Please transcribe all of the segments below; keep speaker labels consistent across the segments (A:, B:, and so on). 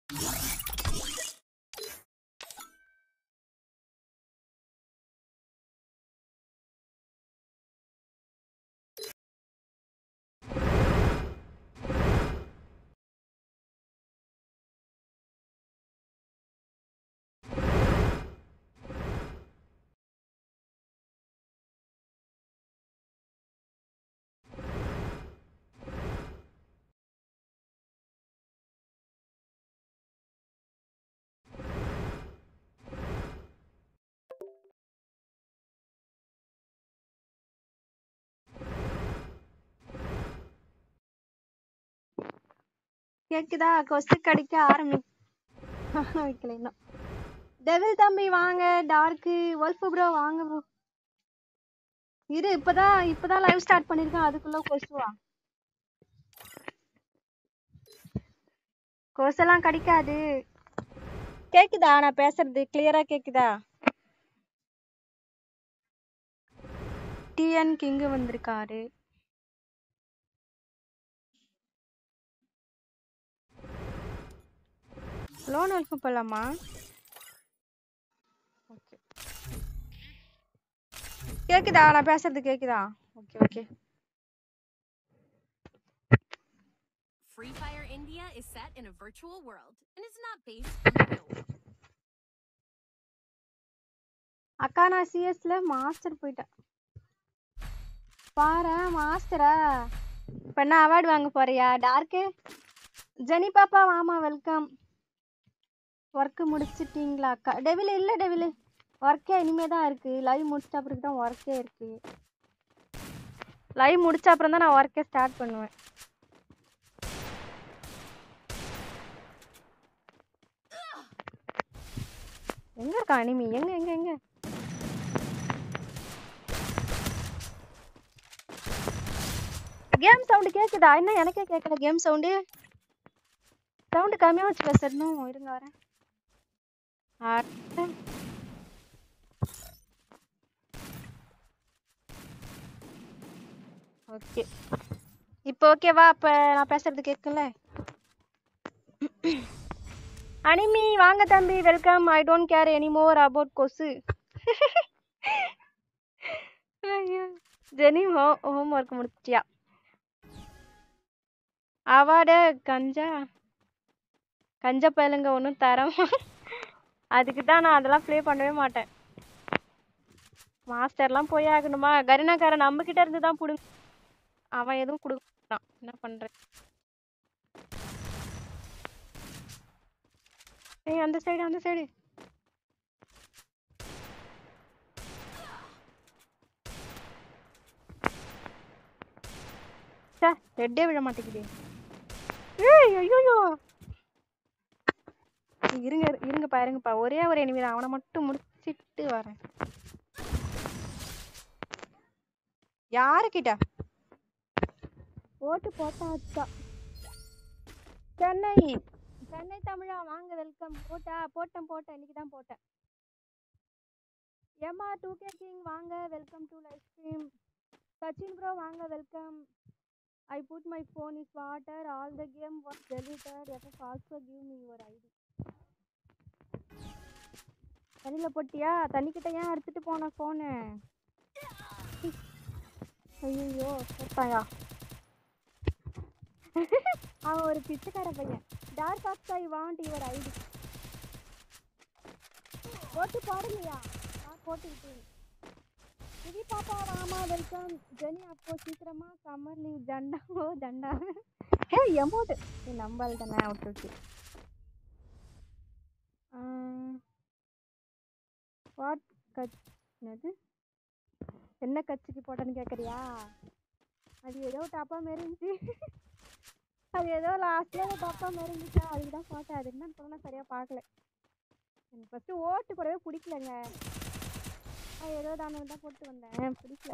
A: கேக்குதா கொசு கடிக்க ஆரம்பி வைக்கல இன்னும் டெவில் தம்பி வாங்க டார்க்கு wolf ப்ரோ வாங்க ப்ரோ இரு இப்பதான் இப்பதான் லைவ் ஸ்டார்ட் பண்ணிருக்கேன் அதுக்குள்ள கொசுவா கொசெல்லாம் கடிக்காது கேக்குதா நான் பேசுறது கிளியரா கேக்குதா டிஎன் கிங்கு வந்திருக்காரு லோன் வெல்ஃபு போலாமா ஓகே கேக்குதா நான் பேசுறது கேக்குதா okay okay
B: Free Fire India is set in a virtual world and is not based on the real world.
A: அக்கா நான் சிஎஸ்ல மாஸ்டர் போயிட்டேன் பாரு மாஸ்டரா இப்ப என்ன அவார்டு வாங்க போறியா டார்க்கு ஜெனி பாப்பா வாமா வெல்கம் ஒர்க்கு முடிச்சிட்டீங்களா அக்கா டெவில் இல்ல டெவில் ஒர்க்கே இனிமே தான் இருக்கு லைவ் முடிச்சிட்ட அப்புறம் தான் ஒர்க்கே இருக்கு லைவ் முடிச்ச அப்புறம் தான் நான் ஒர்க்கே ஸ்டார்ட் பண்ணுவேன் எங்க இருக்கா அனிமி எங்க எங்க எங்க கேம் சவுண்ட் கேக்குதா என்ன எனக்கே கேட்கல கேம் சவுண்டு சவுண்ட் கம்மியா வச்சு பேசணும் இருங்க வரேன் அட. ஓகே இப்போ ஓகேவா அப்ப நான் பேசுறது கேட்கல அனிமி வாங்க தம்பி welcome I don't care anymore about கொசு ஐயோ ஜெனி ஹோ ஹோம் ஒர்க் முடிச்சிட்டியா அவார்டு கஞ்சா கஞ்ச பயலுங்க ஒன்றும் தரமா அதுக்கு தான் நான் அதெல்லாம் ப்ளே பண்ணவே மாட்டேன் மாஸ்டர்லாம் போய் ஆகணுமா கருணாக்காரன் நம்ம கிட்ட இருந்து தான் புடுங்க அவன் எதுவும் கொடுக்க மாட்டான் என்ன பண்றேன் ஏய் அந்த சைடு அந்த சைடு சே ரெட்டே விழ மாட்டேங்குது ஏய் ஐயோ இருங்க இருங்க பாருங்கப்பா ஒரே ஒரு enemy தான் அவனை மட்டும் முடிச்சிட்டு வரேன் யாருக்கிட்ட ஓட்டு போட்டாச்சா சென்னை சென்னை தமிழா வாங்க வெல்கம் போட்டா போட்டேன் போட்டேன் இன்னைக்கு தான் போட்டேன் ஏமா டூ கே கிங் வாங்க welcome to live stream Sachin bro வாங்க welcome I put my phone is water all the game was deleted F also give me your ID தண்ணியில் போட்டியா தண்ணிக்கிட்ட ஏன் எடுத்துட்டு போன ஃபோனு ஐயோ போட்டாயா அவன் ஒரு பிச்சைக்கார பையன் dark off I want your ID போட்டு பாடலையா நான் போட்டுக்கிட்டேன் இது பாப்பா ராமா வெல்கம் ஜெனி அப்போ சீக்கிரமா சம்மர் லீவ் ஜண்டா ஓ ஜண்டா ஹே எமௌண்ட் நம்பால் தானே ஓகே ஓகே வாட் கச் என்னது என்ன கட்சிக்கு போட்டேன்னு கேட்குறியா அது ஏதோ டப்பா மாரி இருந்துச்சு அது ஏதோ லாஸ்ட்ல டப்பா மாரி இருந்துச்சா அதுக்கு தான் போட்டேன் அது என்னன்னு கூட நான் சரியாக பார்க்கல எனக்கு ஃபஸ்ட்டு ஓட்டு போடவே பிடிக்கலங்க அது ஏதோ தானே தான் போட்டு வந்தேன் பிடிக்கல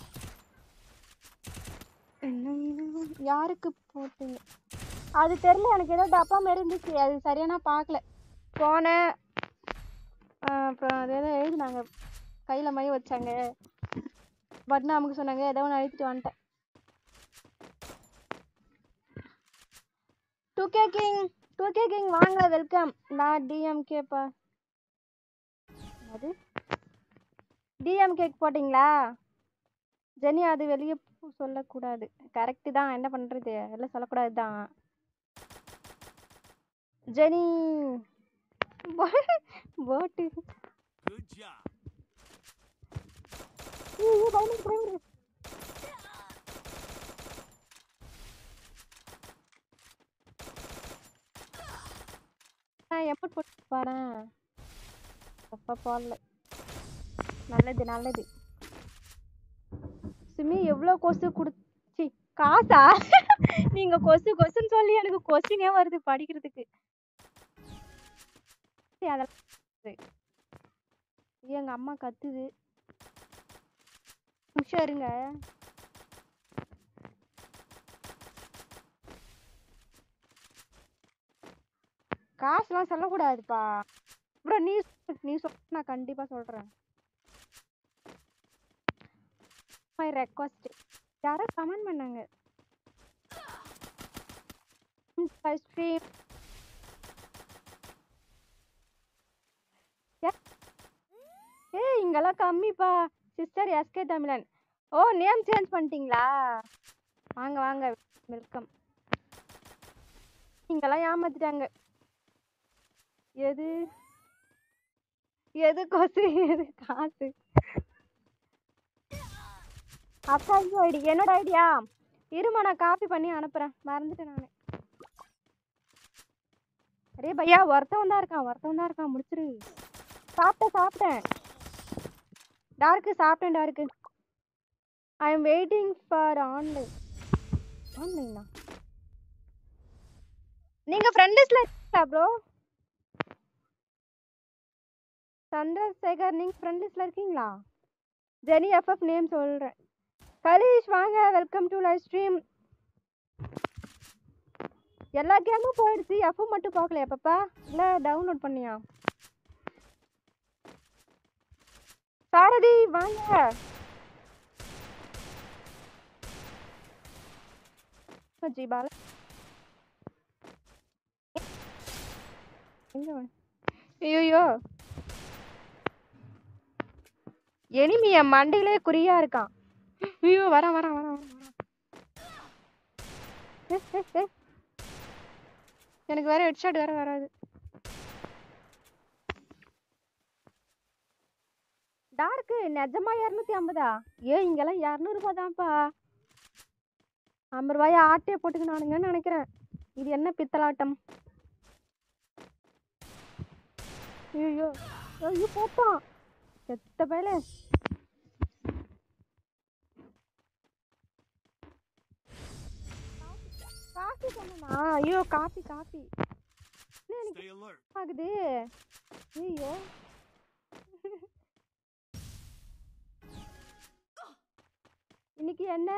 A: என்ன யாருக்கு போட்டீங்க அது தெரியல எனக்கு ஏதோ டப்பா மாரி இருந்துச்சு அது சரியா நான் பார்க்கல போனேன் அப்புறம் அது ஏதோ எழுதினாங்க கையில் மை வச்சாங்க பட்டன் அமுக்க சொன்னாங்க ஏதோ ஒன்று அழுத்திட்டு வந்துட்டேன் two K king two K king வாங்க வெல்கம் நான் டிஎம்கேப்பா அது டிஎம்கே போட்டிங்களா ஜெனி அது வெளியே சொல்லக்கூடாது கரெக்டு தான் என்ன பண்ணுறது எல்லாம் சொல்லக்கூடாது தான் ஜெனி போட்டு
C: Good job.
A: பயந்துட்டு பயந்துட்டு நான் எப்போ போட்டு பாறேன் அப்பா போடல நல்லது நல்லது சுமி எவ்வளோ கொசு குடுச்சி காசா நீங்க கொசு கொசுன்னு சொல்லி எனக்கு கொஸ்டினே வருது படிக்கிறதுக்கு சரி, அதெல்லாம் சரி. ஐயோ, எங்க அம்மா கத்துது நிமிஷம் இருங்க காசுலாம் சொல்லக்கூடாதுப்பா அப்புறம் நீ சொல்லு, நீ சொல்ல நான் கண்டிப்பா சொல்றேன் மை ரெக்வஸ்ட் யாரோ கமெண்ட் பண்ணாங்க ஸ்ட்ரீம் ஏய் இங்கெல்லாம் கம்மிப்பா சிஸ்டர் எஸ்கே தமிழன் ஓ நேம் சேஞ்ச் பண்ணிட்டீங்களா வாங்க வாங்க வெல்கம் இங்கெல்லாம் ஏமாத்திட்டாங்க எது எது கொசு எது காசு அப்பா ஐடி என்னோட ஐடியா இருமா நான் காப்பி பண்ணி அனுப்புறேன் மறந்துட்டேன் நான் அரே பையா ஒருத்தவன் தான் இருக்கான் ஒருத்தவன் தான் இருக்கான் முடிச்சிரு சாப்பிட்டேன் சாப்பிட்டேன் டார்க்கு சாப்பிட்டேன் dark I am waiting for online ஆன்லைனா நீங்க ஃப்ரெண்ட் லிஸ்ட்ல இருக்கீங்களா ப்ரோ சந்திரசேகர் நீங்க ஃப்ரெண்ட் லிஸ்ட்ல இருக்கீங்களா ஜெனி எஃப்எஃப் நேம் சொல்றேன் கலீஷ் வாங்க வெல்கம் டு லைவ் ஸ்ட்ரீம் எல்லா கேமும் போயிடுச்சு எஃப்எம் மட்டும் பார்க்கலையா பாப்பா இல்லை டவுன்லோட் பண்ணியா சாரதி வாங்க ஜி பால எங்க ஐயோ எனிமி என் மண்டையிலே குறியா இருக்கான் ஐயோ வரேன் வரேன் வரேன் வரேன் வரேன் ஏ, ஏ, ஏ. எனக்கு வேற ஹெட்ஷாட் வேற வராது டார்க்கு நிஜமா இரநூத்தி ஐம்பதா ஏ இங்கெல்லாம் இரநூறுபா தான்ப்பா ஐம்பது ரூபாய ஆட்டையை போட்டுக்கினானுங்கன்னு நினைக்கிறேன் இது என்ன பித்தலாட்டம் ஐயோ ஐயோ போட்டான் செத்த பயல காஃபி பண்ணனா ஐயோ காஃபி காஃபி என்ன எனக்கு
C: Stay alert.
A: ஆகுது ஐயோ இன்னைக்கு என்ன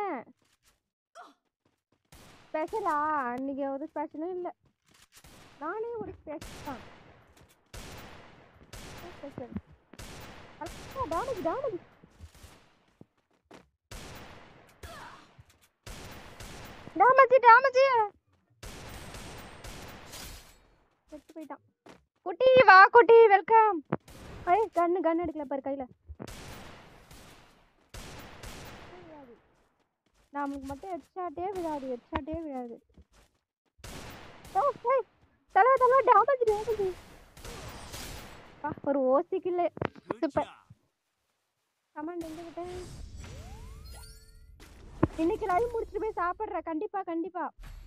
A: ஸ்பெஷலா இன்னைக்கு ஒரு ஸ்பெஷலும் இல்லை நானே ஒரு ஸ்பெஷல் தான் special damage damage damage damage செத்து போயிட்டான் குட்டி வா குட்டி வெல்கம் ஐய் கண்ணு கன் எடுக்கல பாரு கையில விழாது. நமக்கு மட்டும் ஹெட்ஷாட்டே விழாது ஹெட்ஷாட்டே விழாது ஓ ஏய் தலை தலை டேமேஜ் டேமேஜ் ஒரு ஓசிக்கு இல்லை
C: Good
A: Super.
C: job.
A: கமாண்ட் எங்க விட்டேன் இன்னைக்கு லைவ் முடிச்சுட்டு போய் சாப்பிட்றேன் கண்டிப்பா கண்டிப்பா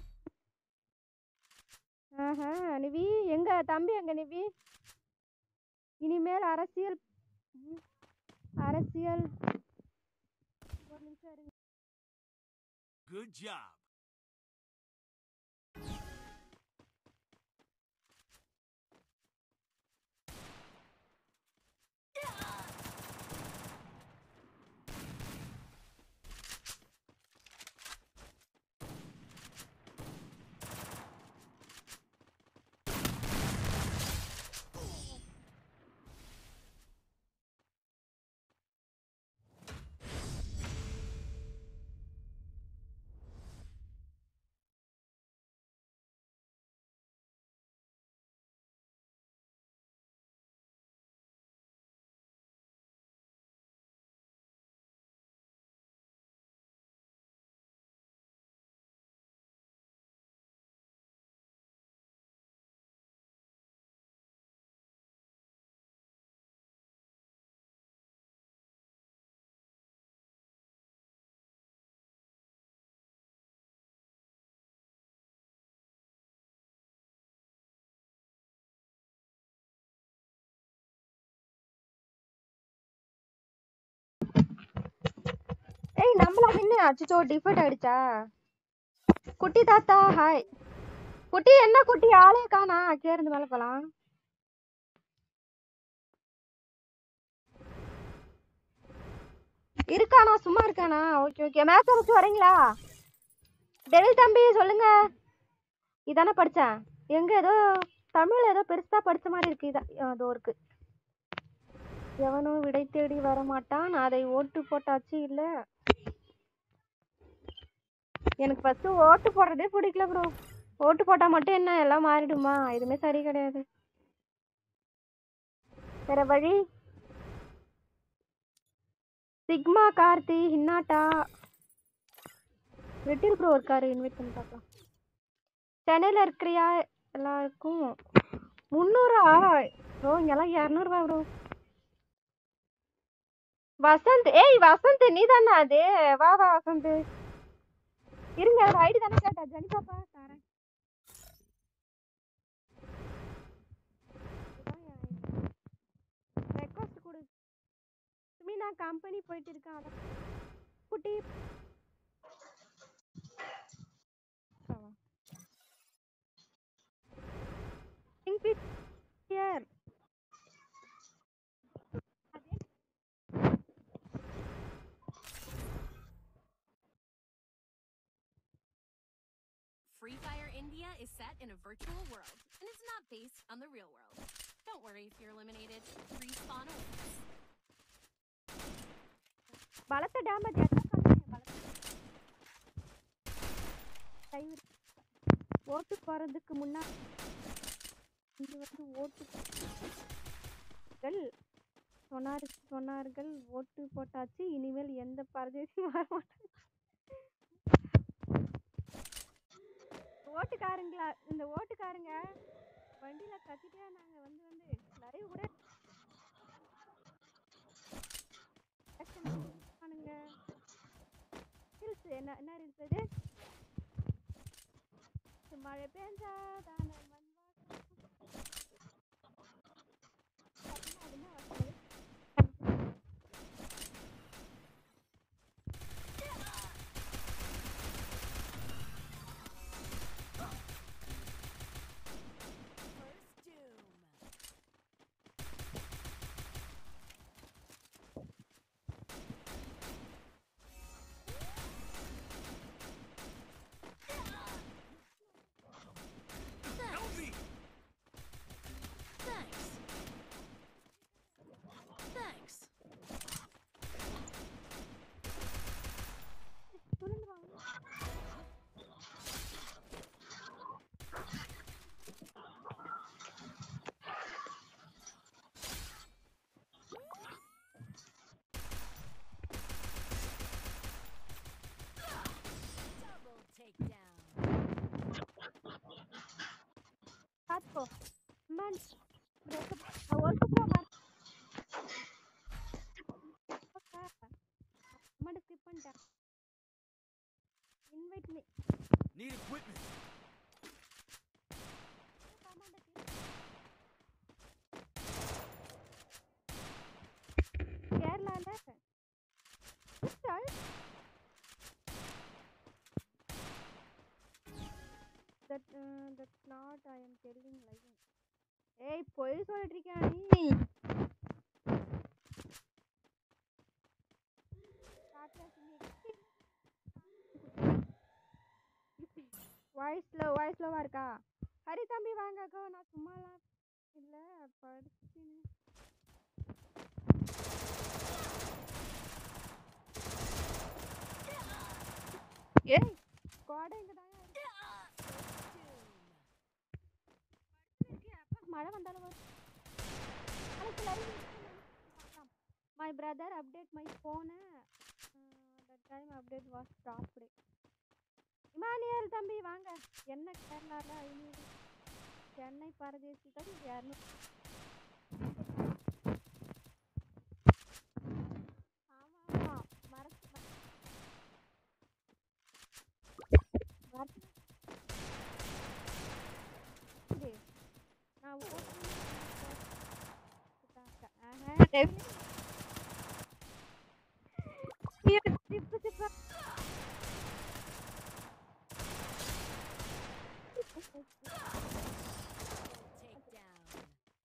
A: ஆஹா நிவி எங்க தம்பி எங்க நிவி இனிமேல் அரசியல் ம், அரசியல் ஒரு நிமிஷம் இருங்க
C: Good job.
A: ஏய் நம்மள என்ன அச்சோ டிஃபர்ட் ஆயிடுச்சா குட்டி தாத்தா ஹாய் குட்டி என்ன குட்டி ஆளே காணா கீழ இருந்து மேல போலாம் இருக்கானா சும்மா இருக்கானா ஓகே ஓகே மேட்ச் வச்சு வரீங்களா டெவில் தம்பி சொல்லுங்க இதானே படிச்சேன் எங்க ஏதோ தமிழ் ஏதோ பெருசா படிச்ச மாதிரி இருக்கு இதான் அதோ இருக்கு எவனும் விடை தேடி வர மாட்டான் அதை ஓட்டு போட்டாச்சு இல்ல எனக்கு ஃபர்ஸ்ட் ஓட்டு போடுறதே பிடிக்கல ப்ரோ ஓட்டு போட்டா மட்டும் என்ன எல்லாம் மாறிடுமா எதுவுமே சரி கிடையாது வேற வழி சிக்மா கார்த்தி ஹின்னாட்டா லிட்டில் ப்ரோ இருக்காரு இன்வைட் பண்ணி பார்க்கலாம் சென்னையில் இருக்கிறியா எல்லாருக்கும் முந்நூறா ப்ரோ இங்கெல்லாம் இரநூறுவா ப்ரோ வசந்த் ஏய் வசந்த் நீ தானே அது வா வா வசந்த் இருங்க ஒரு ஐடி தானே கேட்டா ஜனி பாப்பா தரேன் ரெக்வஸ்ட் கொடு சுமி நான் கம்பெனி போயிட்டு இருக்கேன் அதான் குட்டி ஆமா. Think with here.
B: Free Fire India is set in a virtual world and is not based on the real world. Don't worry if you're eliminated. Respawn awaits.
A: பலத்த டேமேஜ் ஓட்டு போறதுக்கு முன்னாடி இது வந்து ஓட்டு சொன்னார் சொன்னார்கள் ஓட்டு போட்டாச்சு இனிமேல் எந்த பரதேசியும் வர மாட்டாங்க ஓட்டுக்காரங்களா இந்த ஓட்டுக்காரங்க வண்டியில கத்திட்டே நாங்க வந்து வந்து லைவ் கூட பண்ணுங்க ரீல்ஸ் என்ன என்ன ரீல்ஸ் இது மழை பெஞ்சா தானே மண்
B: First Doom.
C: Help me!
B: Thanks. Thanks.
A: சுருண்டு வாங்க
B: Double takedown.
A: பார்த்துக்கோ அம்மன் ஒர்க்கு போக அம்மன் ஸ்கிப் பண்ணிட்டேன் இன்வைட் மீ
C: Need equipment.
A: கேரளால that uh, that's not I am telling lying ஏய் பொய் சொல்லிட்டு இருக்கியா நீ வாய்ஸ் லோ வாய்ஸ் லோவா இருக்கா ஹரி தம்பி வாங்க அக்கா நான் சும்மாலாம் இல்லை படிச்சு ஏய் கோடை இங்க தான் இருக்கு அப்பா, மழை வந்தாலும் வரும் நாளைக்கு live பார்க்கலாம் my brother update my phone that time update was stopped Emmanuel தம்பி வாங்க என்ன கேரளாவில் ஐநூறு சென்னை பரதேசிகள் இரநூறு ஆமா ஆமா மறச்சு மறச்சு இது, நான் ஓட்டு ஆஹா, டெவி- ஐயோ, சிப்பு சிப்பா
B: Takedown.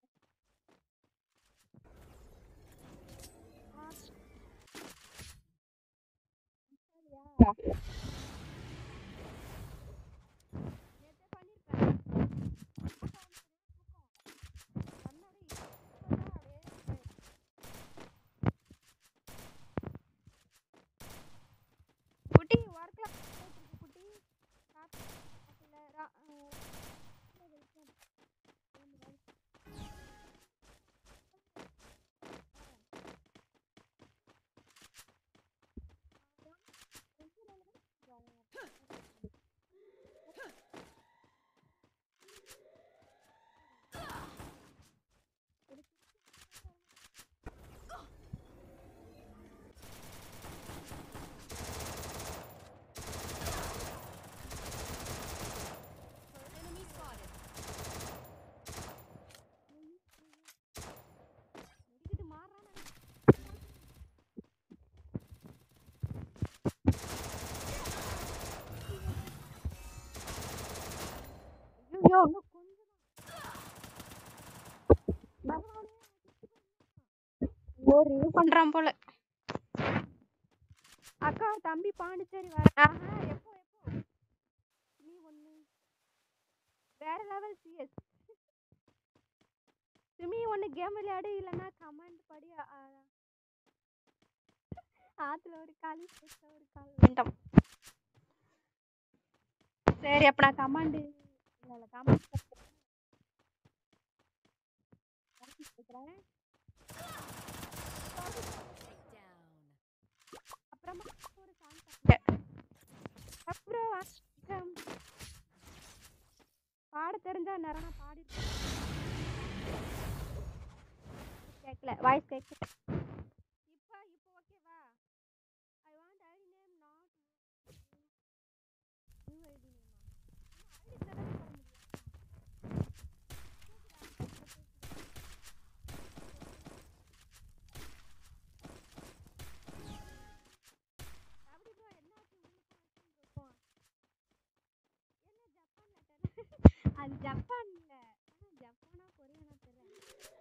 A: நேத்தே பண்ணிருப்பேன். கண்ணோட இப்பதான் அப்படியே குட்டி ஒர்க்ல குட்டி காத்துல ரா- அஹ்
B: Enemy spotted.
A: முடிக்கிட்டு மாறுறானே. ஐயோ இன்னும் கொஞ்சம் ஒரு இது பண்றான் போல அக்கா தம்பி பாண்டிச்சேரி வர ஆஹா, எப்போ எப்போ நீ ஒண்ணு வேற லெவல் சிஎஸ் சுமி ஒன்று கேம் விளையாடு இல்லைன்னா கமெண்ட் படி ஆ, ஆத்துல ஒரு கால் சேத்துல ஒரு கால் வேண்டாம் சரி அப்போ நான் கமாண்டு இல்லை இல்லை கமெண்ட் கேட்குறேன்
B: Takedown.
A: அப்புறமா ஒரு சாங் பாடுங்க அப்புறம் வணக்கம். பாட தெரிஞ்சா நேரம் பாடி கேட்கல வாய்ஸ் கேட்கல இப்போ இப்போ ஓகேவா I want ID name not new ID நேமா ஐடி தானே போட முடியும் அப்படி bro என்னாச்சு உங்களுக்கு இருக்கும் என்ன ஜப்பான் லெட்டர் அது ஜப்பான்ல ஆனா ஜப்பானா கொரியானா தெரியல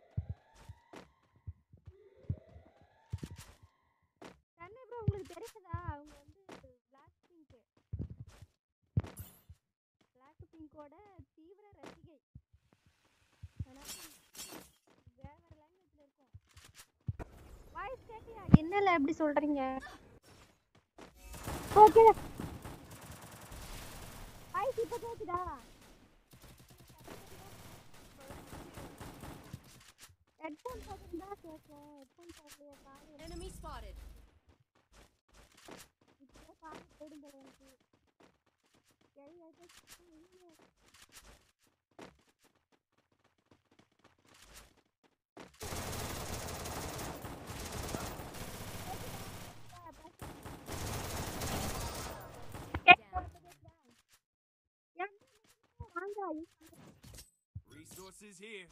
A: கண்ணு ப்ரோ உங்களுக்கு தெரியுதா அவங்க வந்து பிளாக் பிங்க் பிளாக் பிங்கோட தீவிர ரசிகை அதனால வேற வேற லாங்குவேஜ்ல இருக்கும் வாய்ஸ் கேட்கலையா என்னல எப்படி சொல்றீங்க ஓகே வாய்ஸ் இப்போ கேக்குதா ஹெட்ஃபோன் போட்டிருந்தா கேட்கும் ஹெட்ஃபோன் போடலையே காது
B: Enemy spotted.
A: இப்போ காது போடும் போல எனக்கு சரி அது இல்லை. வாங்க
C: Resources here.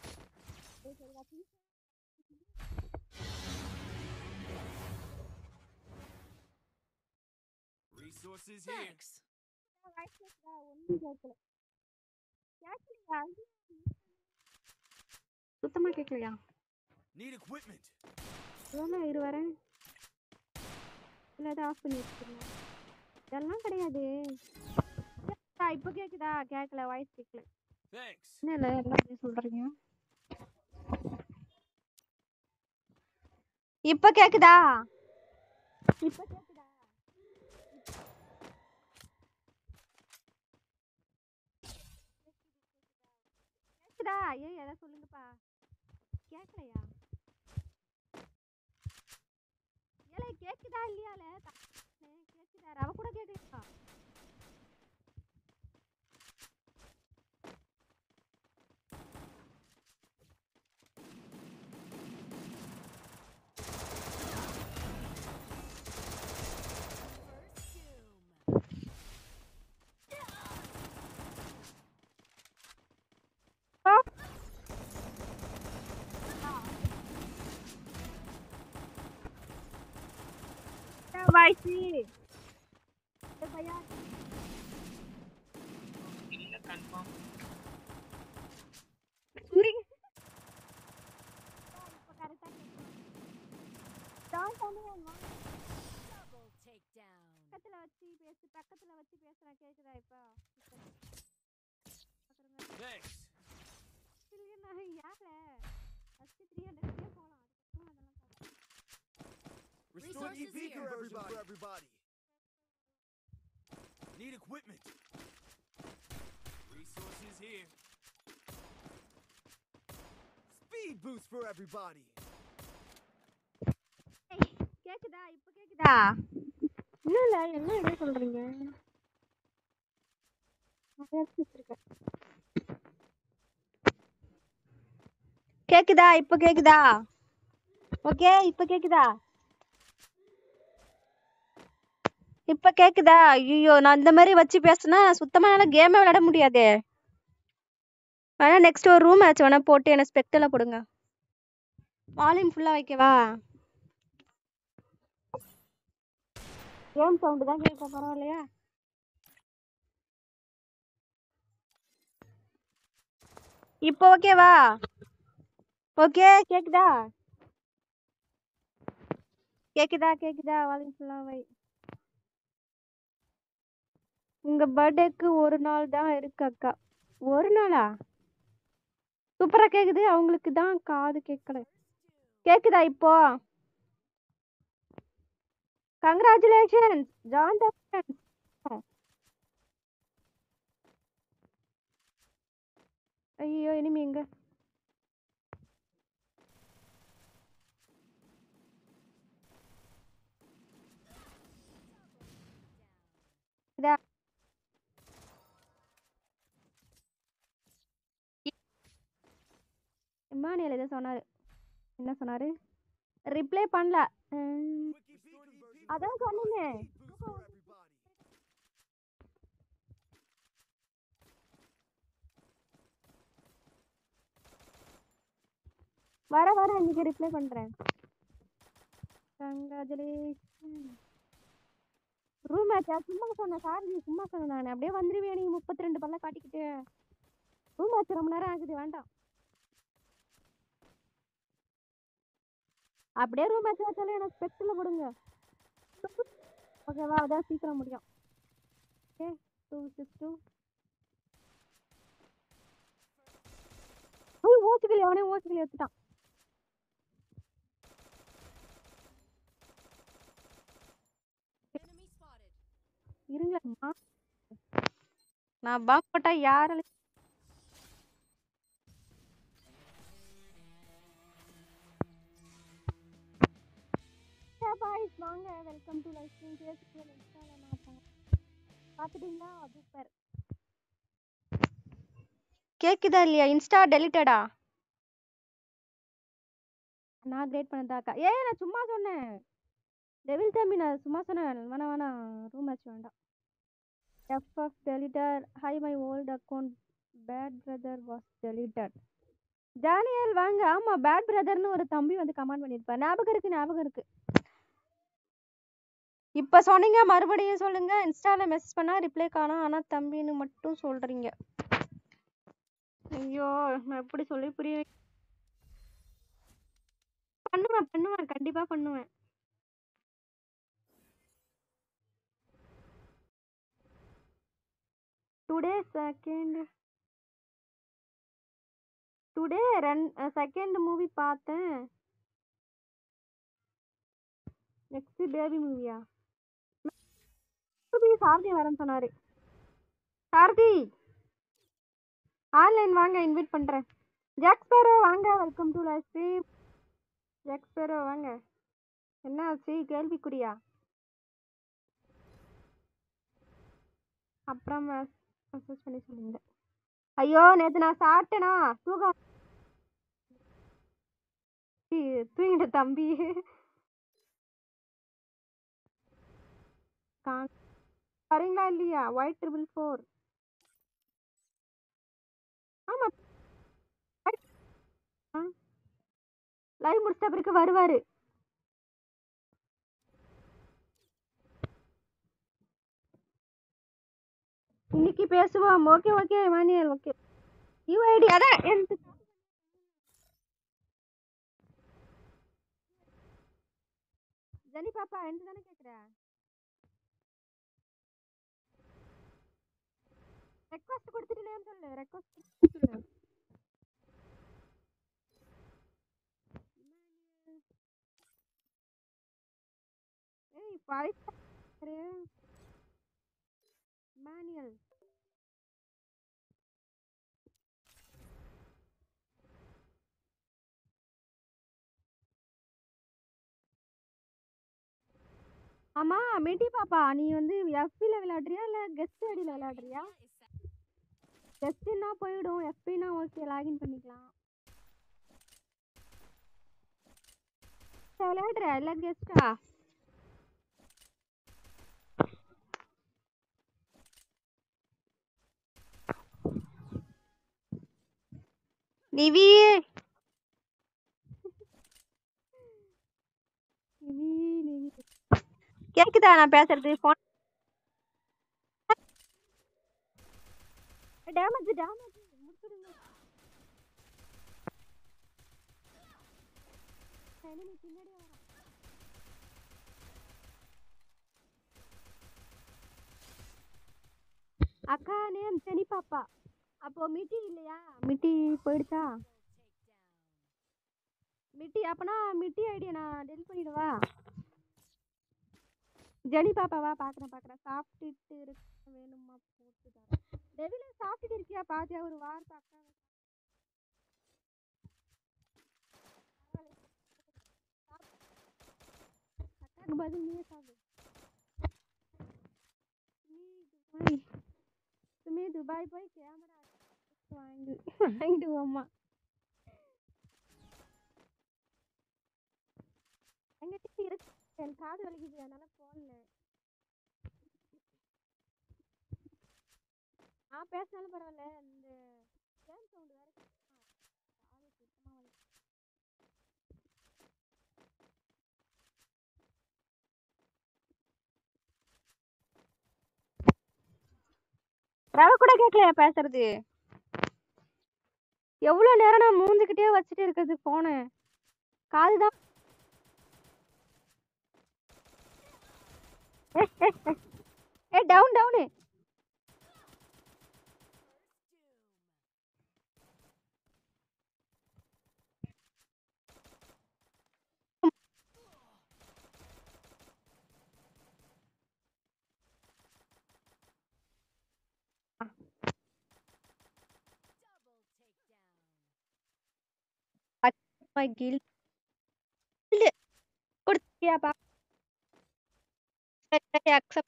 C: Resources here.
B: Thanks.
A: சுத்தமா கேட்கலையா
C: Need equipment.
A: எவ்வளோ இரு வரேன் இல்லை அதை ஆஃப் பண்ணி வச்சுருந்தேன் இதெல்லாம் கிடையாது கேக்குதா? இப்போ கேக்குதா கேட்கல வாய்ஸ் கேட்கல
C: Thanks.
A: என்ன இல்லை எல்லாம் அப்படியே சொல்றீங்க இப்போ கேக்குதா இப்போ கேக்குதா கேக்குதா ஏய் எதை சொல்லுங்கப்பா கேட்கலையா ஏலே கேக்குதா இல்லையால கேக்குதா அவ கூட கேக்குதா
B: First doom.
A: வாய்ஸி பையா
D: இல்ல confirm
C: Wiki
B: is
C: Beaker
B: here.
C: version for everybody. Need equipment. Resources here. Speed boost for everybody.
A: கேக்குதா இப்ப கேக்குதா இன்னும் இல்ல என்ன என்ன சொல்றீங்க நிறைய வச்சிருக்கேன் கேக்குதா இப்ப கேக்குதா ஓகே இப்ப கேக்குதா இப்ப கேக்குதா ஐயோ நான் இந்த மாதிரி வச்சு பேசினா சுத்தமா என்னால கேமே விளையாட முடியாதே வேணா நெக்ஸ்ட் ஒரு ரூம் மேட்ச் வேணா போட்டு என்ன ஸ்பெக்டல போடுங்க வால்யூம் ஃபுல்லா வைக்கவா கேம் சவுண்டு தான் கேட்கும் பரவாயில்லையா இப்போ ஓகேவா ஓகே கேக்குதா கேக்குதா கேக்குதா வால்யூம் ஃபுல்லா வை உங்க பர்த்டேக்கு ஒரு நாள் தான் இருக்கு அக்கா ஒரு நாளா சூப்பரா கேக்குது அவங்களுக்கு தான் காது கேட்கல கேக்குதா இப்போ கங்க்ராச்சுலேஷன்ஸ் ஜாயின் த ஐயோ இனிமே எங்க இதா இம்மானியல் ஏதோ சொன்னாரு என்ன சொன்னாரு ரிப்ளை பண்ணல உம்,
C: Wiki Beaker version
A: அதான் சொன்னீங்க
C: Speed boost for everybody.
A: வர வர இன்னைக்கு ரிப்ளை பண்றேன் கங்க்ராச்சுலேஷன் ரூம் மேட்சா சும்மா சொன்னேன் சாரி சும்மா சொன்னேன் நான் அப்படியே வந்துருவேன் நீ முப்பத்தி ரெண்டு பல்ல காட்டிக்கிட்டு ரூம் மேட்ச் ரொம்ப நேரம் ஆகுது வேண்டாம் அப்படியே ரூம் மேட்ச் வச்சாலும் எனக்கு ஸ்பெக்டில் கொடுங்க ஓகேவா அதான் சீக்கிரம் முடியும் ஓகே டூ சிக்ஸ் டூ ஓச்சுக்கிளி அவனே ஓச்சுக்கிளி எடுத்துட்டான்
B: Enemy spotted.
A: இருங்களேம்மா நான் பாம்பு போட்டா யாரால பாய்ஸ் வாங்க welcome to live stream basically இன்ஸ்டால நான் பார்த்துட்டீங்களா சூப்பர் கேக்குதா இல்லையா இன்ஸ்டா டெலிட்டடா நான் கிரியேட் பண்ணதாக்கா ஏய் நான் சும்மா சொன்னேன் டெவில் தம்பி நான் சும்மா சொன்னேன் வேணாம் வேணாம் ரூம் மேட்ச் வேண்டாம் எஃப்எஃப் டெலிட்டர் hi my old account bad brother was deleted Daniel வாங்க ஆமா பேட் பிரதர்னு ஒரு தம்பி வந்து கமெண்ட் பண்ணியிருப்பார் ஞாபகம் இருக்கு ஞாபகம் இருக்கு இப்ப சொன்னீங்க மறுபடியும் சொல்லுங்க இன்ஸ்டால மெசேஜ் பண்ணா ரிப்ளை காணோம் ஆனா தம்பின்னு மட்டும் சொல்றீங்க ஐயோ நான் எப்படி சொல்லி புரிய வைக்க- பண்ணுவேன் பண்ணுவேன் கண்டிப்பா பண்ணுவேன் டுடே செகண்ட் டுடே ரென் செகண்ட் மூவி பார்த்தேன் நெக்ஸ்ட் பேபி மூவியா மூவி சாரதி வரேன்னு சொன்னாரு சாரதி ஆன்லைன் வாங்க இன்வைட் பண்றேன் ஜாக்ஸ்பேரோ வாங்க welcome to live stream Jack Sparrow வாங்க என்ன ஆச்சு கேள்விக்குறியா அப்புறம் மெசேஜ் பண்ணி சொல்லுங்க ஐயோ நேத்து நான் சாப்பிட்டேனா தூக்கம் ஈ, தூங்கிட்ட தம்பி கா- வரீங்களா இல்லையா ஒயிட் ட்ரிபிள் ஃபோர் ஆமா லைவ் முடிச்சிட்ட பிறகு வருவாரு இன்னைக்கு பேசுவோம் ஓகே ஓகே மானியல் ஓகே யூஐடி அதான் எனக்கு ஜனி பாப்பா என்ன தானே கேக்குற ரெக்வஸ்ட் கொடுத்துட்டு நேம் சொல்லு ரெக்வஸ்ட் சொல்லு வாய்ஸ் மேனுவல் ஆமா மிட்டி பாப்பா நீ வந்து எஃபில விளையாடுறியா இல்ல கெஸ்ட் ஐடியில விளையாடுறியா கெஸ்ட்னா போயிடும் எஃபினா ஓகே லாகின் பண்ணிக்கலாம் விளையாடுற இல்ல கெஸ்டா
D: நிவி
A: நிவி நிவி
D: கேக்குதா நான் பேசுறது போன்
A: டேமேஜ் டேமேஜ் முடிச்சிடுங்க enemy பின்னாடி வரான் அக்கா நேம் சனி பாப்பா அப்போ மிட்டி இல்லையா மிட்டி போயிடுச்சா மிட்டி அப்பனா மிட்டி ஐடியா நான் டெலிட் பண்ணிடவா ஜெனி பாப்பாவா பார்க்குறேன் பார்க்குறேன் சாப்பிட்டுட்டு இருக்க வேணுமா போட்டு தரேன் டெவில சாப்பிட்டுட்டு இருக்கியா பாத்தியா ஒரு வார்த்தை அக்கா அக்காக்கு பதில் நீயே சாப்பிடு சுமி, துபாய். சுமி துபாய் போய் கேமரா வாங்கி வாங்கிட்டு வாம்மா எங்கிட்ட இருக்கு என் காது வலிக்குது அதனால போடல ஆ பேசினாலும் பரவாயில்ல இந்த ஃபேன் சவுண்டு வேற கேட்குமா? காது சுத்தமா வலி
D: ரவ கூட கேட்கலையா பேசுறது எவ்வளோ நேரம் நான் மூஞ்சுக்கிட்டே வச்சுட்டு இருக்கிறது போனை காது தான் a down down my kill கொடுத்தியா பா சரி சரி அக்செப்ட்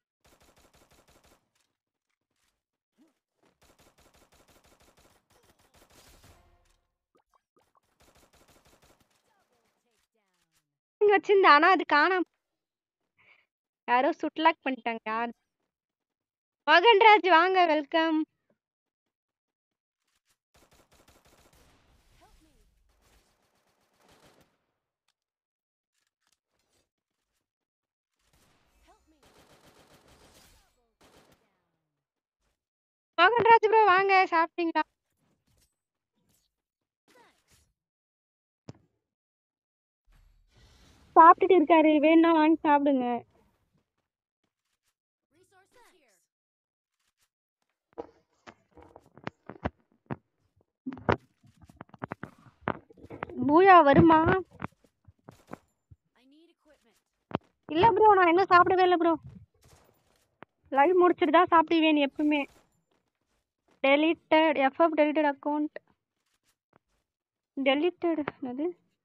D: இங்க வச்சிருந்தேன் ஆனா அது காணாம யாரோ சுட்லாக் பண்ணிட்டாங்க யார் மோகன்ராஜ் வாங்க வெல்கம் மோகன்ராஜ் ப்ரோ வாங்க சாப்பிட்டீங்களா சாப்பிட்டுட்டு இருக்காரு வேணும்னா வாங்கி சாப்பிடுங்க
B: Resources here.
D: பூயா வருமா
B: I need equipment.
D: இல்ல ப்ரோ நான் இன்னும் சாப்பிடவே இல்லை ப்ரோ லைவ் முடிச்சுட்டு தான் சாப்பிடுவேன் எப்பவுமே deleted FF deleted account deleted என்னது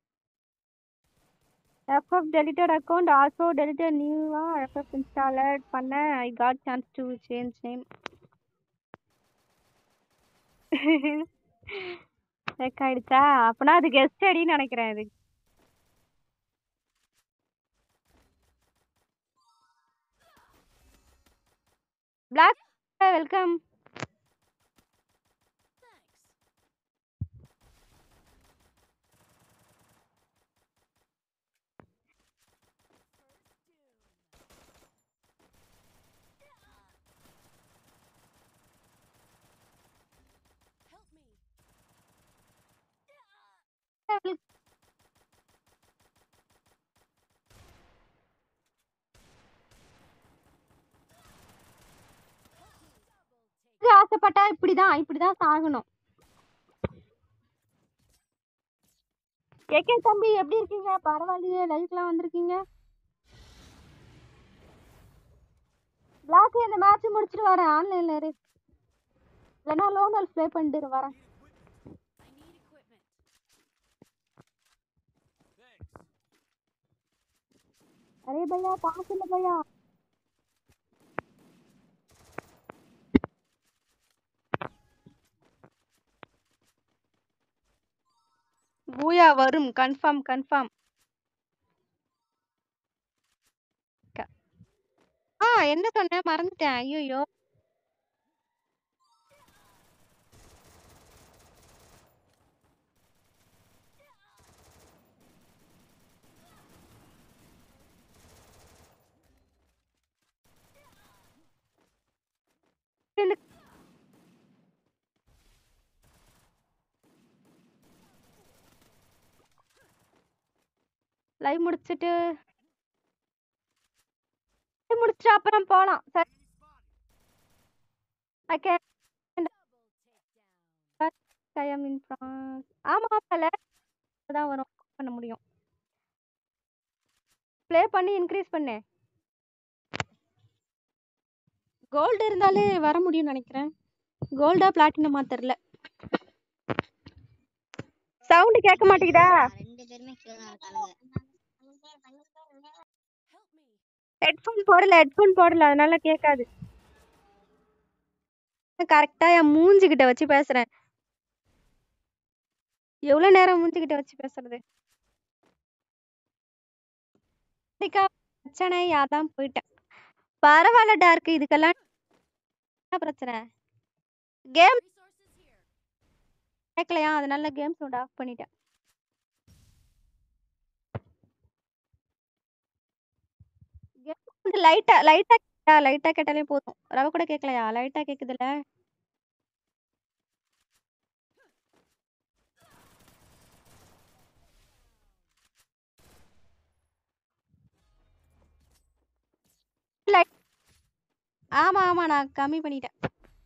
D: FF deleted account also deleted நியூவா எஃப்எஃப் இன்ஸ்டாலட் பண்ண I got chance to change name check ஆயிடுச்சா அப்பனா அது கெஸ்ட் ஐடின்னு நினைக்கிறேன் இது block welcome
B: Thanks. Help me.
D: ஆசைப்பட்டா இப்படிதான் இப்படிதான் சாகணும் கேக்கே தம்பி எப்படி இருக்கீங்க பரவாயில்லையே லைவ்க்குலாம் வந்திருக்கீங்க
A: பிளாக் இந்த மேட்ச் முடிச்சிட்டு வரேன் ஆன்லைன்ல இரு இல்லைன்னா லோனல் ப்ளே பண்ணிட்டு இரு, வரேன்
B: I need equipment.
C: Thanks.
A: அரே பையா காசு இல்லை பையா
D: பூயா வரும் கன்ஃபார்ம் கன்ஃபார்ம் ஆ என்ன சொன்னேன் மறந்துட்டேன் ஐயோ லைவ் முடிச்சிட்டு live முடிச்சிட்டு அப்புறம் போலாம் சரி I can I am in France ஆமா ஆமால தான் வரும் பண்ண முடியும் ப்ளே பண்ணி இன்க்ரீஸ் பண்ணு கோல்டு இருந்தாலே வர முடியும்னு நினைக்கிறேன் கோல்டா பிளாட்டினமா தெரியல சவுண்ட் கேட்க மாட்டேங்குதா
E: ரெண்டு பேருமே கீழே தான் இருக்கானுங்க
B: Help me.
D: ஹெட்ஃபோன் போடல ஹெட்ஃபோன் போடல அதனால கேட்காது கரெக்டா என் மூஞ்சிக்கிட்ட வச்சு பேசுறேன் எவ்வளவு நேரம் மூஞ்சிக்கிட்ட வச்சு பேசுறது அன்னைக்கா பிரச்சனை அதான் போயிட்டேன் பரவாயில்ல டார்க் இதுக்கெல்லாம் என்ன பிரச்சனை கேம்
B: Resources here.
D: கேட்கலையா அதனால கேம் சவுண்ட் ஆஃப் பண்ணிட்டேன் கேம் லைட்டா லைட்டா கேட்டா லைட்டா கேட்டாலே போதும் ரவ கூட கேட்கலையா லைட்டா கேக்குதுல்ல Light- ஆமா ஆமா நான் கம்மி பண்ணிட்டேன்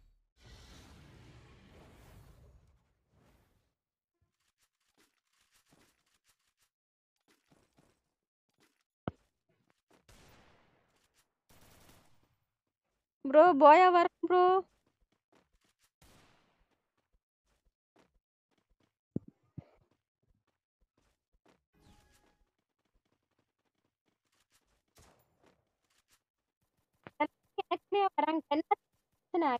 D: ப்ரோ போயா வரேன் ப்ரோ ஏற்கனவே வராங்க என்ன பிரச்சனை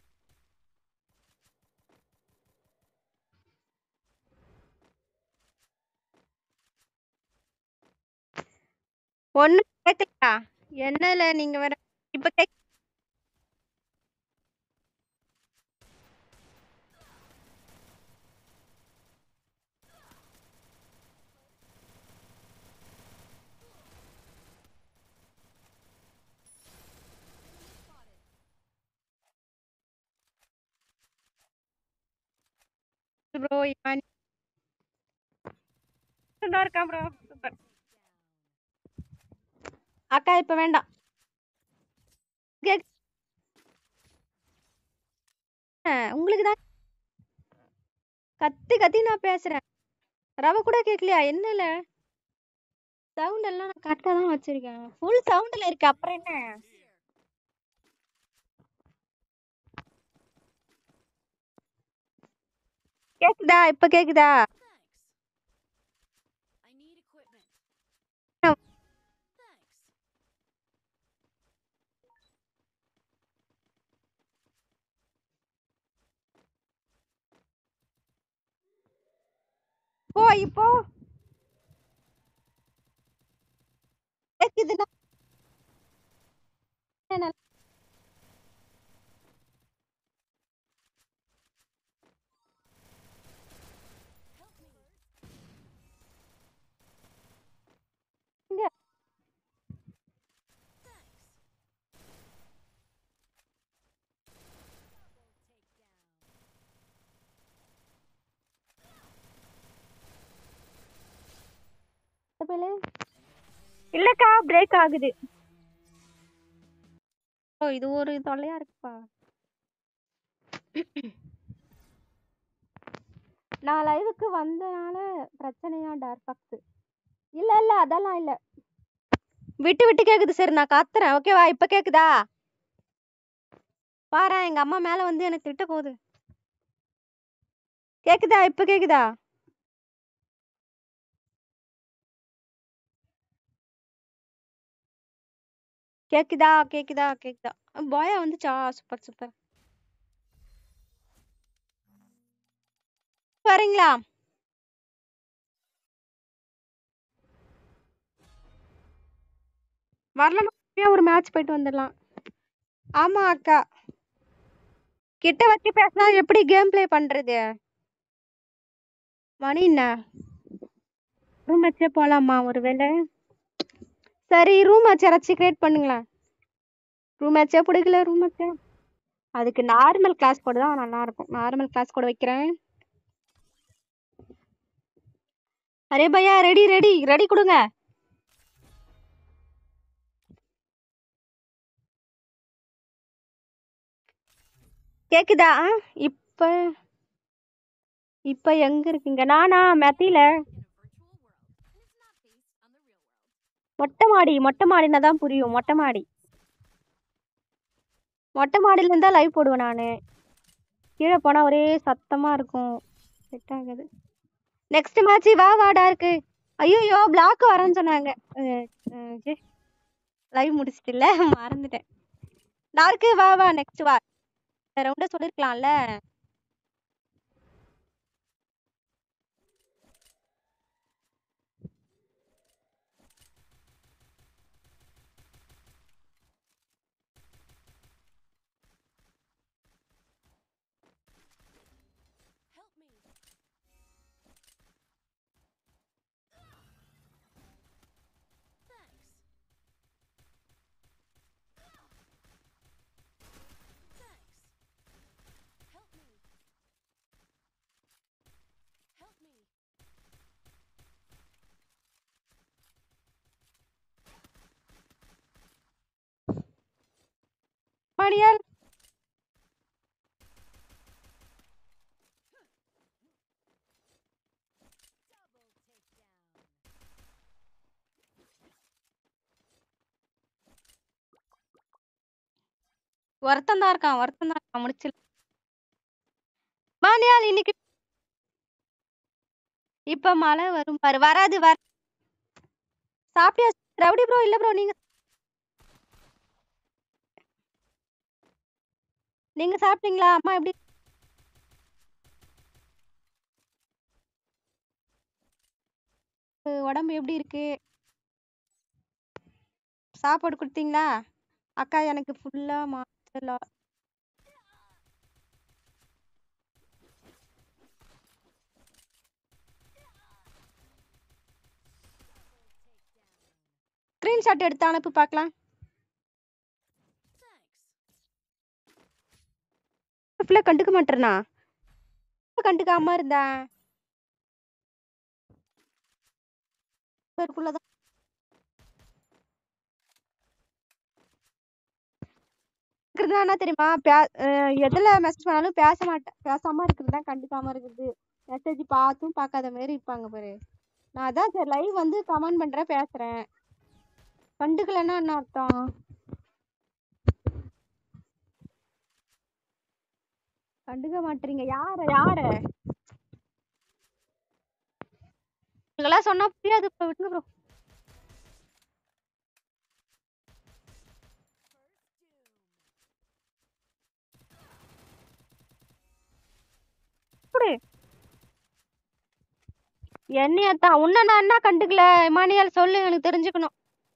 D: ஒண்ணும் கேட்கலையா என்னல நீங்க வேற இப்ப கேக் ப்ரோ இவன் தான் இருக்கான் ப்ரோ சூப்பர் அக்கா இப்ப வேண்டாம் கேக் உங்களுக்கு தான் கத்தி கத்தி நான் பேசுறேன் ரவ கூட கேட்கலையா என்னல சவுண்ட் எல்லாம் நான் கரெக்டா தான் வச்சிருக்கேன் ஃபுல் சவுண்ட்ல இருக்கு அப்புறம் என்ன கேக்குதா இப்ப கேக்குதா
B: Thanks. I need equipment.
D: No.
B: Thanks.
D: போ இப்போ கேக்குதுன்னா என்ன இங்க தப்பில்லை? இல்லக்கா பிரேக் ஆகுது ஓ இது ஒரு தொல்லையா இருக்குப்பா நான் லைவுக்கு வந்தனால பிரச்சனையா டார்க் பாக்ஸ் இல்ல இல்ல அதெல்லாம் இல்ல விட்டு விட்டு கேக்குது சரி நான் கத்துறேன் ஓகேவா இப்ப கேக்குதா பாரேன் எங்க அம்மா மேல வந்து எனக்கு திட்ட போகுது கேக்குதா இப்ப கேக்குதா கேக்குதா கேக்குதா கேக்குதா பாயா வந்துச்சா சூப்பர் சூப்பர் வரீங்களா வரலன்னா அப்படியே ஒரு மேட்ச் போயிட்டு வந்துடலாம் ஆமா அக்கா கிட்ட வச்சு பேசினா எப்படி கேம் ப்ளே பண்றது மணி என்ன ரூம் வச்சே போலாமா ஒருவேளை சரி ரூம் மேட்ச் யாராச்சும் கிரியேட் பண்ணுங்களேன் ரூம் மேட்சே பிடிக்கல ரூம் மேட்சே அதுக்கு நார்மல் கிளாஸ் கோடு தான் நல்லா இருக்கும் நார்மல் கிளாஸ் கோடு வைக்கிறேன் அரே பையா ரெடி ரெடி ரெடி கொடுங்க கேக்குதா ஆ? இப்ப இப்ப எங்க இருக்கீங்க நானா மெத்தில
B: in a virtual world, and it's not based on the real world.
D: மொட்டை மாடி மொட்டை மாடினா தான் புரியும் மொட்டை மாடி மொட்டை மாடியில இருந்தா லைவ் போடுவேன் நானு கீழே போனா ஒரே சத்தமா இருக்கும் செட் ஆகாது நெக்ஸ்ட் மேட்ச் வா வாடா இருக்கு ஐயோ பிளாக் வரேன்னு சொன்னாங்க லைவ் முடிச்சிட்டுல மறந்துட்டேன் டார்க்கு வா வா நெக்ஸ்ட் வா ரவுண்ட சொல்லிருக்கலாம்ல
B: Help me. Thanks. Thanks. Help me. Help me.
D: மணியால் வருத்தம் தான் இருக்கான் வருத்தம் தான் இருக்கான் முடிச்சிடலாம் மானியால் இன்னைக்கு இப்ப மழை வரும் பாரு வராது வர சாப்பிட்டியா ரவுடி ப்ரோ இல்ல ப்ரோ நீங்க நீங்க சாப்பிட்டீங்களா அம்மா எப்படி இருக்கு? உடம்பு எப்படி இருக்கு சாப்பாடு கொடுத்தீங்களா அக்கா எனக்கு ஃபுல்லா மாத்தல ஸ்கிரீன்ஷாட் எடுத்து அனுப்பி பார்க்கலாம்
B: Thanks.
D: ஃபுல்லா கண்டுக்க மாட்டேறனா கண்டுக்காம இருந்தேன் பேருக்குள்ளதான் இருக்கிறது என்ன தெரியுமா பே- அஹ் எதுல மெசேஜ் பண்ணாலும் பேச மாட்டேன் பேசாம இருக்கிறது தான் கண்டுக்காம இருக்கிறது மெசேஜ் பார்த்தும் பார்க்காத மாதிரி இருப்பாங்க பாரு நான் அதான் சரி லைவ் வந்து கமெண்ட் பண்றேன் பேசுறேன் கண்டுக்கலைன்னா என்ன அர்த்தம் கண்டுக்க மாட்டீங்க யார யார உங்களெல்லாம் சொன்னா புரியாது bro விடுங்க ப்ரோ என்னையத்தான் உன்ன நான் என்ன கண்டுக்கல இமானியால் சொல்லு எனக்கு தெரிஞ்சுக்கணும்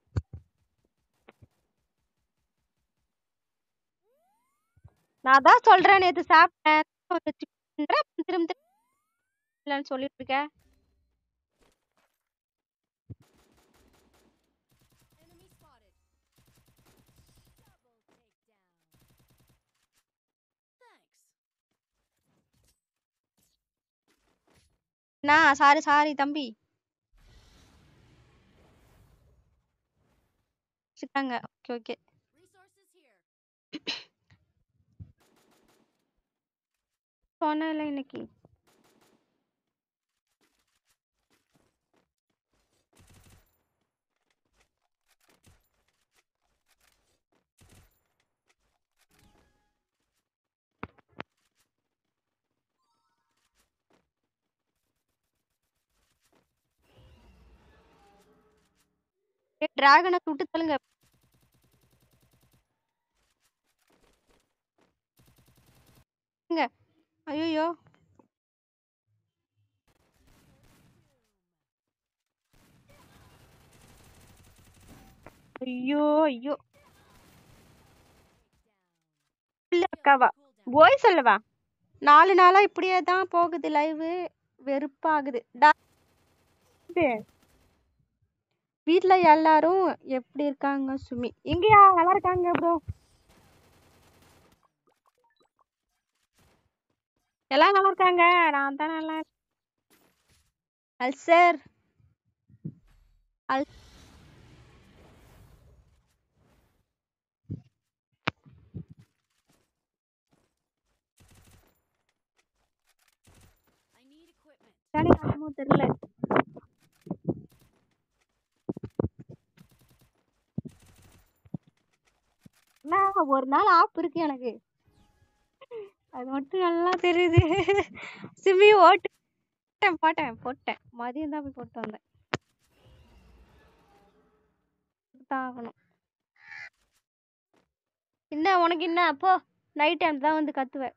D: நான் தான் சொல்றேன் நேத்து சாப்பிட்டேன் திரும்ப திரும்ப திரும்ப இல்லைன்னு சொல்லிட்டு இருக்க
B: Enemy spotted. Thanks.
D: நான் சாரி சாரி தம்பி வச்சுட்டாங்க ஓகே ஓகே
B: Resources here.
D: சொன்னேன்ல இன்னைக்கு டிராகனை சுட்டு தள்ளுங்க ஐயோ ஐயோ ஐயோ இல்ல அக்காவா போய் சொல்லவா நாலு நாளா இப்படியே தான் போகுது லைவ் வெறுப்பாகுது டா- இது, வீட்ல எல்லாரும் எப்படி இருக்காங்க சுமி எங்கயா நல்லா இருக்காங்க ப்ரோ எல்லாம் நல்லா இருக்காங்க நான் தான் நல்லா அல்சர் அல்
B: I need equipment.
D: தானே என்னமோ தெரியல அண்ணா, ஒரு நாள் ஆப் இருக்கு எனக்கு அது மட்டும் நல்லா தெரியுது சிமி ஓட்டு போட்டேன் போட்டேன் போட்டேன் மதியம் தான் போய் போட்டு வந்தேன் தான் ஆகணும் என்ன உனக்கு என்ன அப்போ நைட் டைம் தான் வந்து கத்துவேன்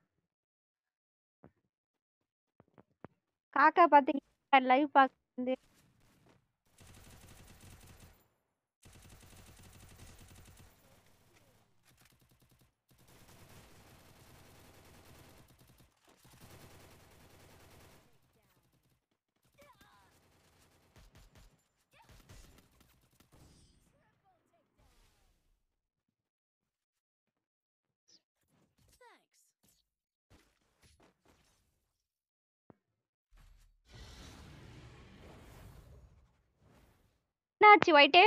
D: காக்கா பாத்தீங்கன்னா லைவ் பார்க்க வந்து
B: Thanks.
D: என்னாச்சு ஒயிட்டு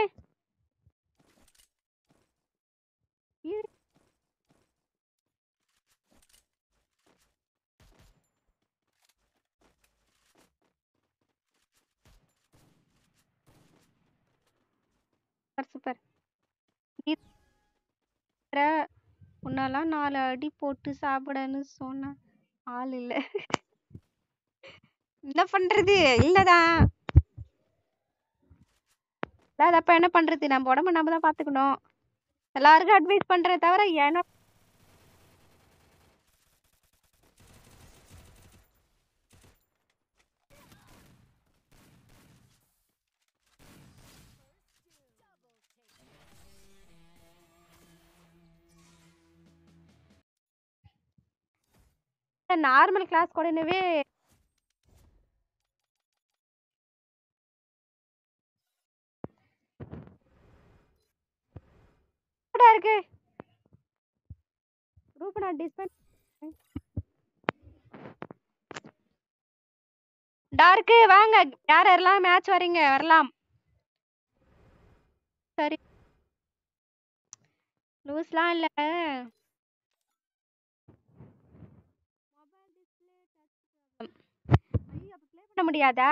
D: சூப்பர் சூப்பர் நீ வேற உன்னெல்லாம் நாலு அடி போட்டு சாப்பிடன்னு சொன்ன ஆள் இல்ல என்ன பண்றது இல்லதான் அதான் அப்ப என்ன பண்றது நம்ம உடம்ப நம்ம தான் பாத்துக்கணும் எல்லாருக்கும் அட்வைஸ் பண்றத தவிர ஏனோ நார்மல் கிளாஸ் கூடனவே என்னடா இருக்கு குரூப் நான் டிஸ்பெண்ட் டார்க்கு வாங்க யார் யாரெல்லாம் மேட்ச் வரீங்க வரலாம் சரி லூஸ்லாம் இல்ல ஐயோ அப்ப ப்ளே பண்ண முடியாதா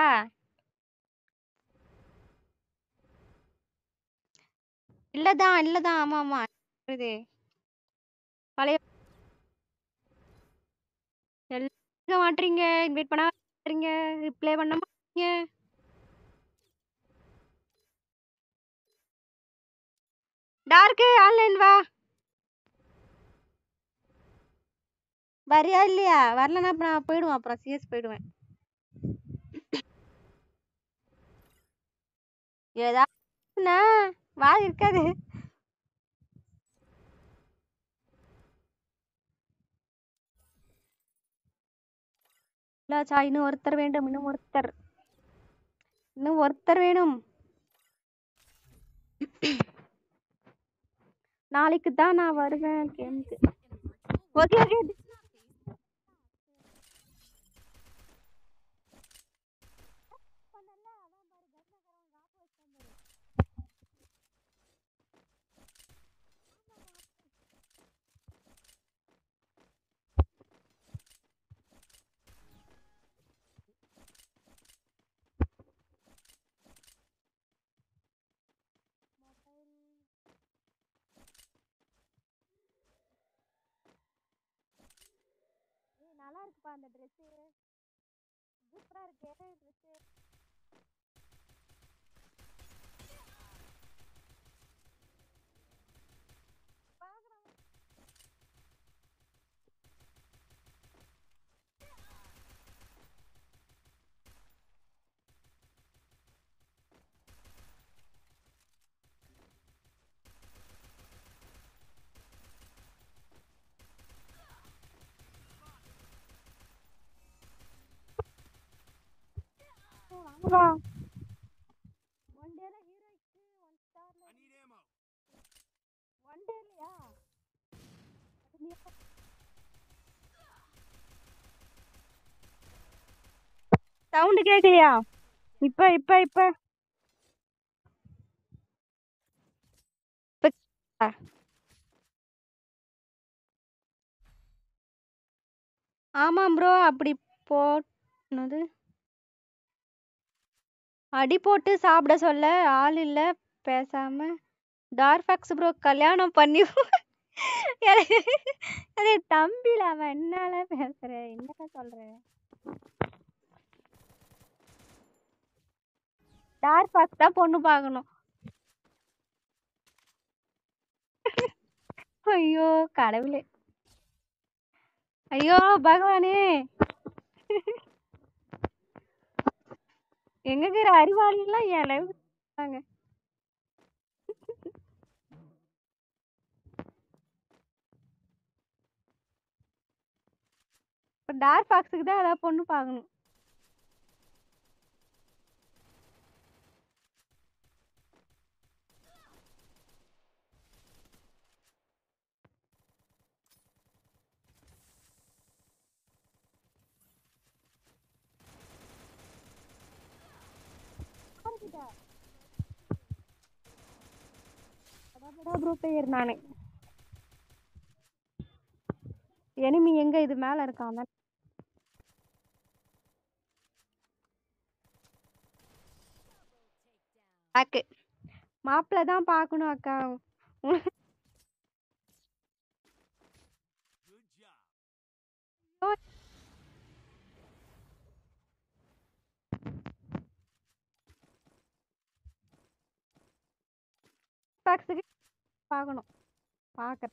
D: இல்லதான் இல்லதான் ஆமா ஆமா இது பழைய எல்லாம் மாட்டீங்க இன்வைட் பண்ண மாட்டீங்க ரிப்ளை பண்ண மாட்டீங்க டார்க்கு ஆன்லைன் வா வரியா இல்லையா வரலன்னா அப்புறம் நான் போயிடுவேன் அப்புறம் சிஎஸ் போயிடுவேன் ஏதாவது வா இருக்காது இல்லாச்சா இன்னும் ஒருத்தர் வேண்டும் இன்னும் ஒருத்தர் இன்னும் ஒருத்தர் வேணும் நாளைக்கு தான் நான் வருவேன் கேமுக்கு ஓகே ஓகே நல்லா இருக்குப்பா அந்த ட்ரெஸ் சூப்பரா இருக்கு ட்ரெஸ் வாங்கப்பா ஒன் டேல ஹீரோய்க்கு ஒன் ஸ்டார்ல
C: I need ammo.
D: ஒன் டேலையா சவுண்ட் கேட்கலையா இப்ப இப்ப இப்ப இப்ப கேக்குதா? ஆமாம் ப்ரோ அப்படி போனது அடி போட்டு சாப்பிட சொல்ல ஆள் இல்ல பேசாம டார்ஃபாக்ஸ் ப்ரோ கல்யாணம் பண்ணி அதே தம்பில அவன் என்னால பேசுற என்னக்கா சொல்ற டார்ஃபாக்ஸ் தான் பொண்ணு பார்க்கணும் ஐயோ கடவுளே ஐயோ பகவானே எங்க இருக்கிற அறிவாளி எல்லாம் என் லைவ் தாங்க இப்போ டார்க் பாக்ஸுக்கு தான் ஏதாவது பொண்ணு பார்க்கணும் ப்ரோ பேர் நானு எனிமி எங்க இது மேல இருக்கான் மேல. பாக்கு மாப்பிள்ள தான் பார்க்கணும் அக்கா
C: Good job.
D: பாக்ஸுக்கு பார்க்கணும் பார்க்க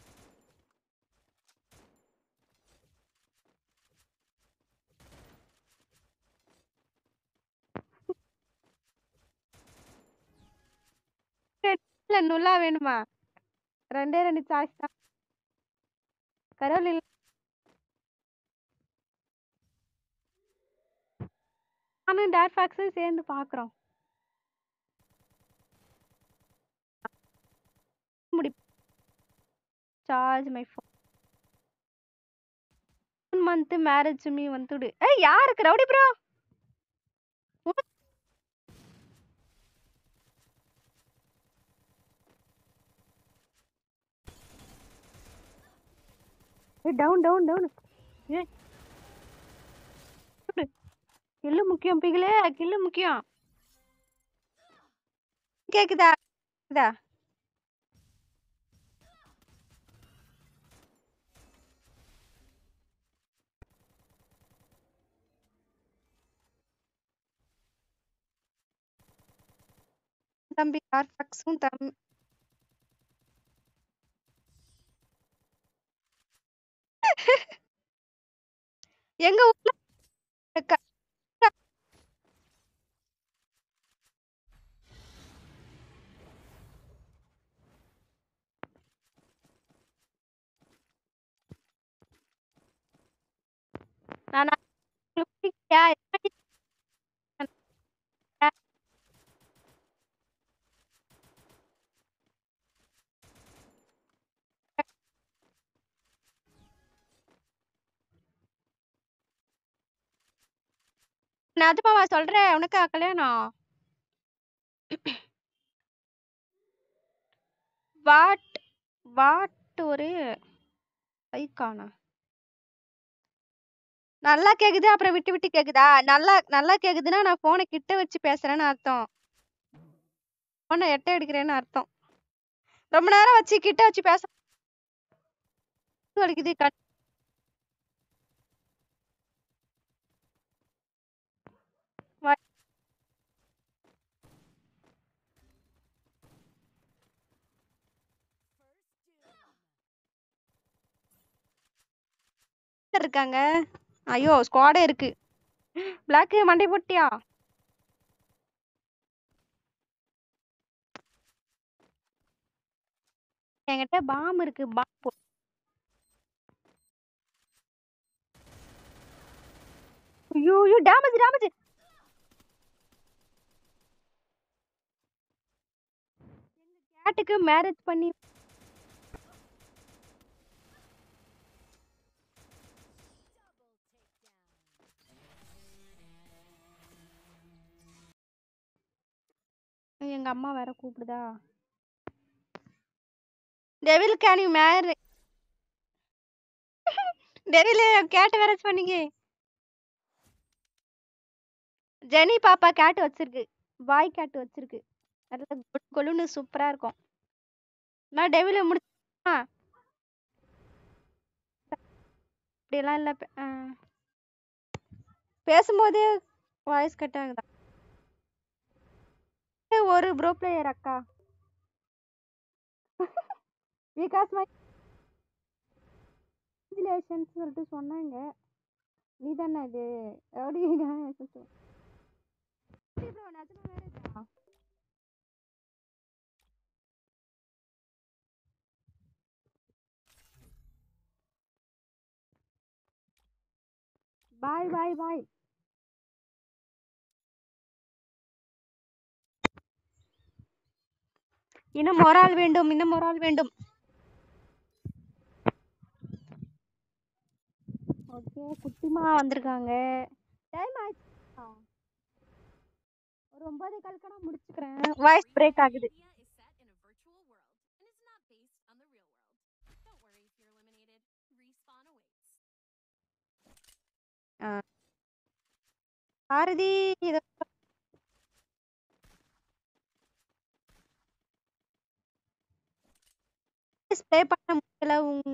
D: இல்ல நுல்லா வேணுமா ரெண்டே ரெண்டு சாய்ஸ் தான் கரோல் இல்ல நானும் டேட் ஃபேக்ஸும் சேர்ந்து பார்க்குறோம் முடி charge my phone one month marriage me வந்துடு ஏய் யாருக்கு ரவுடி ப்ரோ ஏய் டவுன் டவுன் டவுன் ஏய் கில்லு முக்கியம் பிகிலே கில்லு முக்கியம் கேக்குதா கேக்குதா தம்பி கார்பாக்ஸும் தம் எங்க ஊர்ல க- நானா உங்களுக்கு பிடிக்கலையா? நிஜமாவா சொல்றேன் உனக்கா கல்யாணம் வாட் வாட் ஒரு ஐக்கானா நல்லா கேக்குது அப்புறம் விட்டு விட்டு கேக்குதா நல்லா நல்லா கேக்குதுன்னா நான் போனை கிட்ட வச்சு பேசுறேன்னு அர்த்தம் போனை எட்ட எடுக்கிறேன்னு அர்த்தம் ரொம்ப நேரம் வச்சு கிட்ட வச்சு பேச வலிக்குது கண் வ- இருக்காங்க ஐயோ ஸ்குவாடே இருக்கு பிளாக் மண்டை போட்டியா என்கிட்ட பாம் இருக்கு பாம் போ ஐயோ ஐயோ டேமேஜ் டேமேஜ் கேட்டுக்கு மேரேஜ் பண்ணி எங்க அம்மா வேற கூப்பிடுதா devil can you marry devil cat marriage பண்ணிக்க ஜெனி பாப்பா கேட் வச்சிருக்கு பாய் கேட் வச்சிருக்கு நல்லா கொலு கொலுன்னு சூப்பரா இருக்கும் நான் டெவில முடிச்சா அப்படியெல்லாம் இல்லை பே- ஆ. பேசும்போதே வாய்ஸ் கட் ஆகுதா ஒரு ப்ரோ பிளேயர் அக்கா பிகாஸ் மை கங்க்ராச்சுலேஷன்ஸ் சொல்லிட்டு சொன்னாங்க நீ தானே இது எப்படி ப்ரோ நிஜமா மேரேஜா பாய் பாய் பாய் இன்னும் மொரால் வேண்டும் இன்னும் மொரால் வேண்டும் ஓகே குட்டிமா வந்திருக்காங்க டைம் ஆயிடுச்சா ஒரு ஒன்பது காலுக்கு நான் முடிச்சுக்கிறேன் வாய்ஸ் பிரேக் ஆகுது
B: India is set in a virtual world and is not based on the real world. Don't worry if you're eliminated. Respawn awaits.
D: Bharathi இத ப்ளே பண்ண முடியல உங்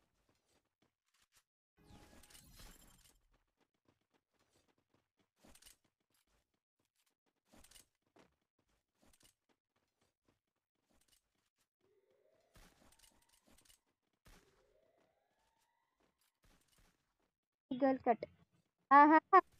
D: கேர்ள் கட் ஆஹா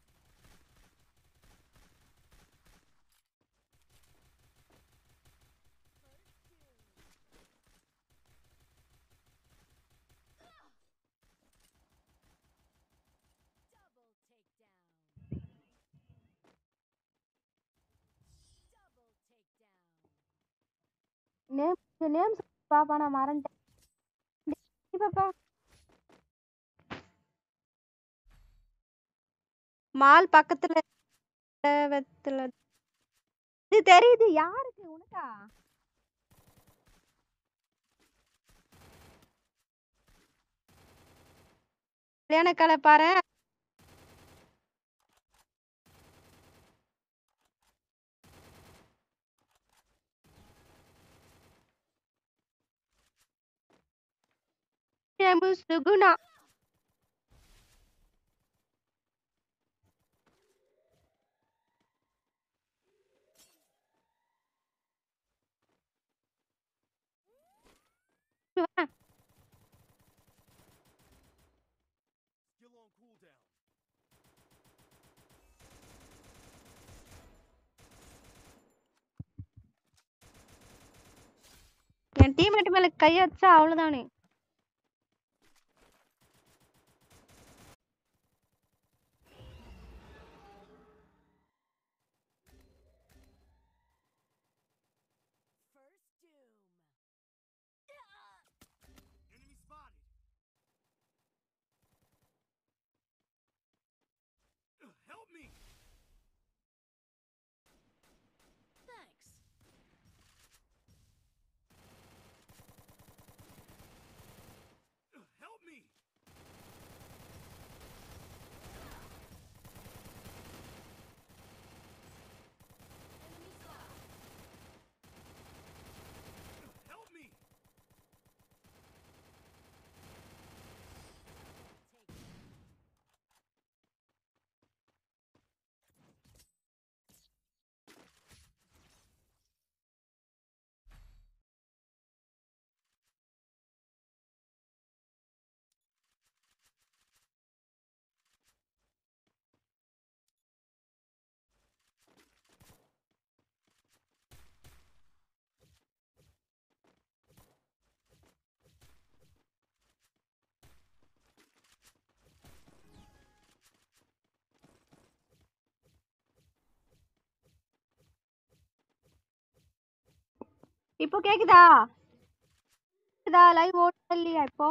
D: நேம் நேம் பாப்பா நான் மறந்துட்டேன் டேய் பாப்பா மால் பக்கத்துல வெத்துல இது தெரியுது யாருக்கு உனக்கா கல்யாண கலை பாரு Shamu Suguna. வா.
C: Skill on cooldown.
D: என் டீம்மேட் மேல கை வச்சா அவ்வளவுதானே
C: Enemy spotted. Ugh, Help me!
B: Thanks.
D: இப்போ கேக்குதா கேக்குதா லைவ் ஓடுதா இல்லையா இப்போ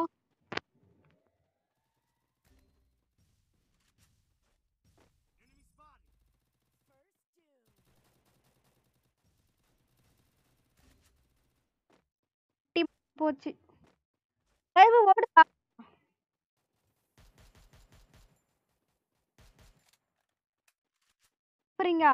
C: Enemy spotted.
D: போச்சு லைவ் ஓடுதா போறீங்க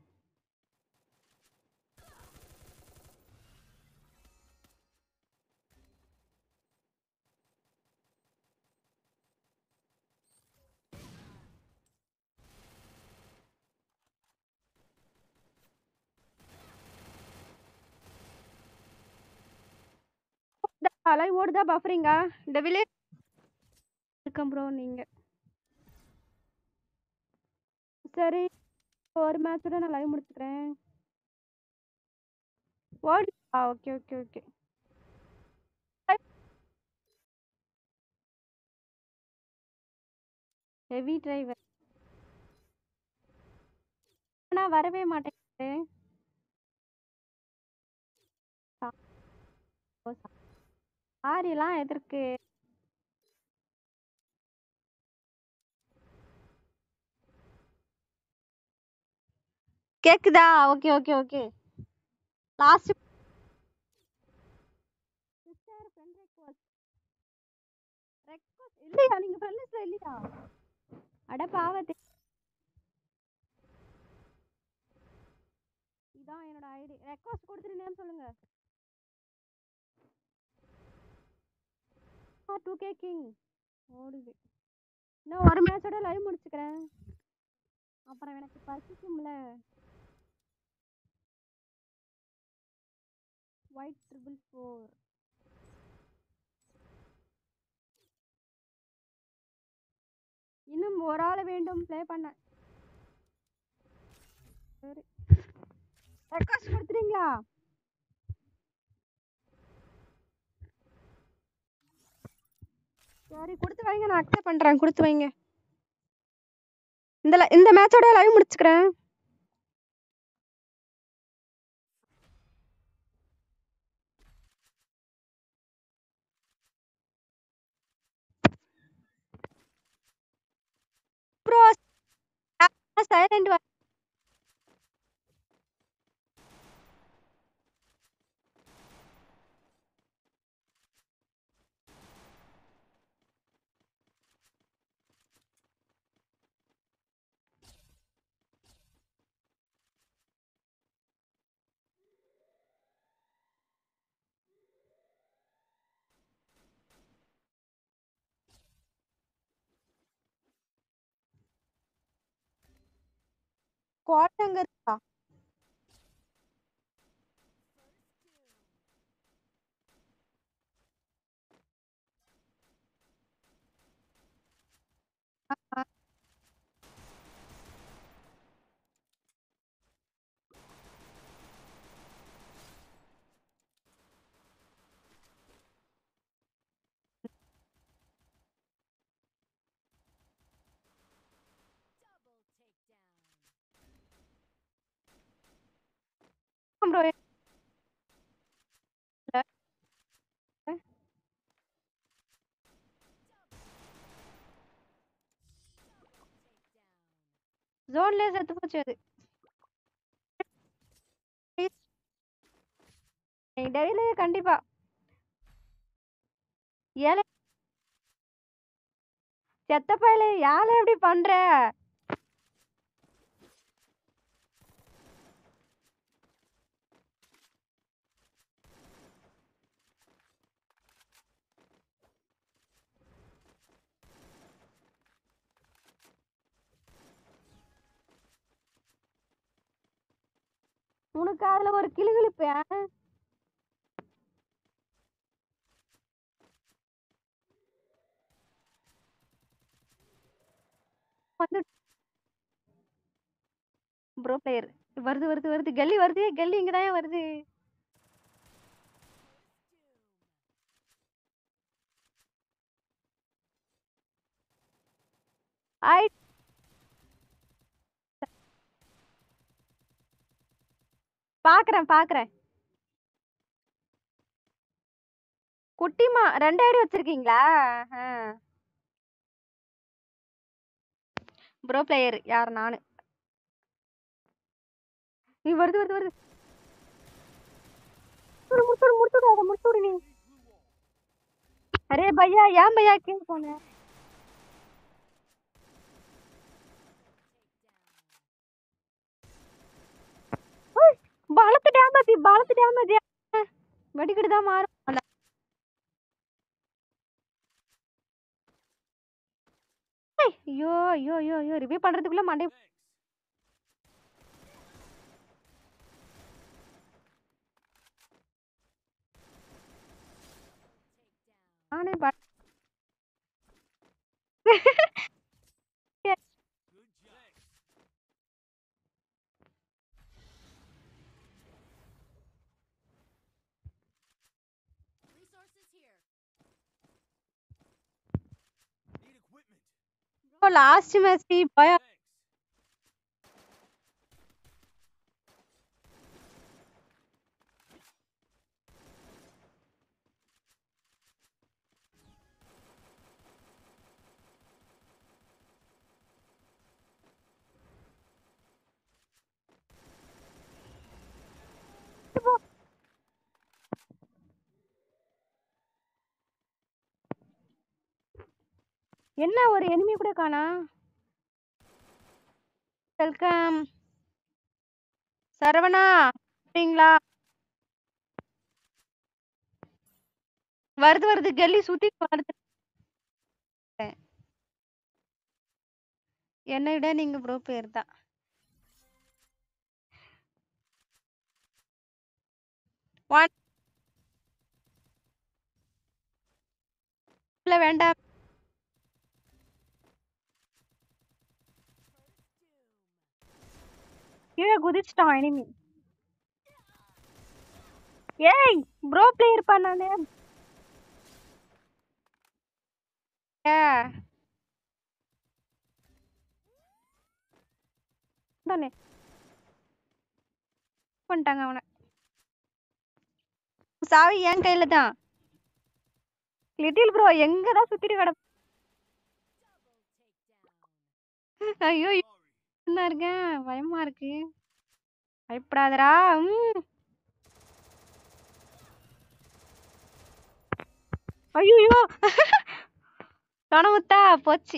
D: லைவ் ஓடுதா பஃபரிங்கா இந்த வில்லேஜ் இருக்கேன் ப்ரோ நீங்க சரி ஒரு மேட்சோட நான் லைவ் முடிச்சுக்கிறேன் ஓடுதா okay okay okay heavy driver நான் வரவே மாட்டேங்குது ஆரியெல்லாம் எதற்கு கேக்குதா okay okay okay last sister friend request request இல்லையா நீங்க ஃப்ரெண்ட் லிஸ்ட்ல இல்லையா அட பாவத்தே இதான் என்னோட ஐடி ரெக்வஸ்ட் கொடுத்துட்டு நேம் சொல்லுங்க டூ கே கிங் ஓடுது இன்னும் ஒரு மேட்சோட லைவ் முடிச்சுக்கிறேன் அப்புறம் எனக்கு பசிக்கும்ல ஒயிட் ட்ரிபிள் ஃபோர் இன்னும் ஒரு ஆள் வேண்டும் ப்ளே பண்ண சரி ரெக்வஸ்ட் கொடுத்துறீங்களா சரி கொடுத்து வைங்க நான் அக்செப்ட் பண்றேன் கொடுத்து வைங்க இந்த li- இந்த மேட்சோட லைவ் முடிச்சுக்கிறேன் ப்ரோ சைலண்ட் ஸ்குவாட் அங்க இருக்கா ஆ, ப்ரோ ஜோன்லயே செத்து போச்சு அது டெய்லி கண்டிப்பா ஏழை செத்த பயலே ஏழை எப்படி பண்ற உனக்கு அதுல ஒரு கிளுகிளுப்பு ஆ? வந்து ப்ரோ பிளேயர் வருது வருது வருது கல்லி வருது கல்லி இங்கதான் வருது ஐ பாக்குறேன் பாக்குறேன் குட்டிமா ரெண்டு ஐடி வச்சிருக்கீங்களா ப்ரோ பிளேயர் யார் நானு நீ வருது வருது வருது முடு முடு முடு முடு அதை முடிச்சு விடு நீ அரே பையா ஏன் பையா கீழே போன ஓய், பலத்து டேமேஜ் பலத்து டேமேஜ் வெடிக்கிட்டு தான் மாறும் அந்த ஏய், ஐயோ ஐயோ ஐயோ ஐயோ ரிவ்யூ பண்றதுக்குள்ள மண்டை நானே ப-
C: Good job.
B: Resources here.
C: Need equipment.
D: Last match பயா
C: Thanks.
D: என்ன ஒரு எனிமி கூட காணா வெல்கம் சரவணா சரிங்களா வருது வருது கெல்லி சுத்தி வருது என்னை விட நீங்க ப்ரோ பேர் தான் One. இல்ல வேண்டாம் கீழே குதிச்சிட்டான் எனிமி ஏய் ப்ரோ பிளேயர் பண்ணானே ஏ தானே பண்ணிட்டாங்க அவனை சாவி என் கையில தான் லிட்டில் ப்ரோ எங்க தான் சுத்திட்டு கிடப்ப ஐயோ
C: Sorry.
D: தான் இருக்கேன் பயமா இருக்கு பயப்படாதடா ம் ஐயோ கனவுத்தா போச்சு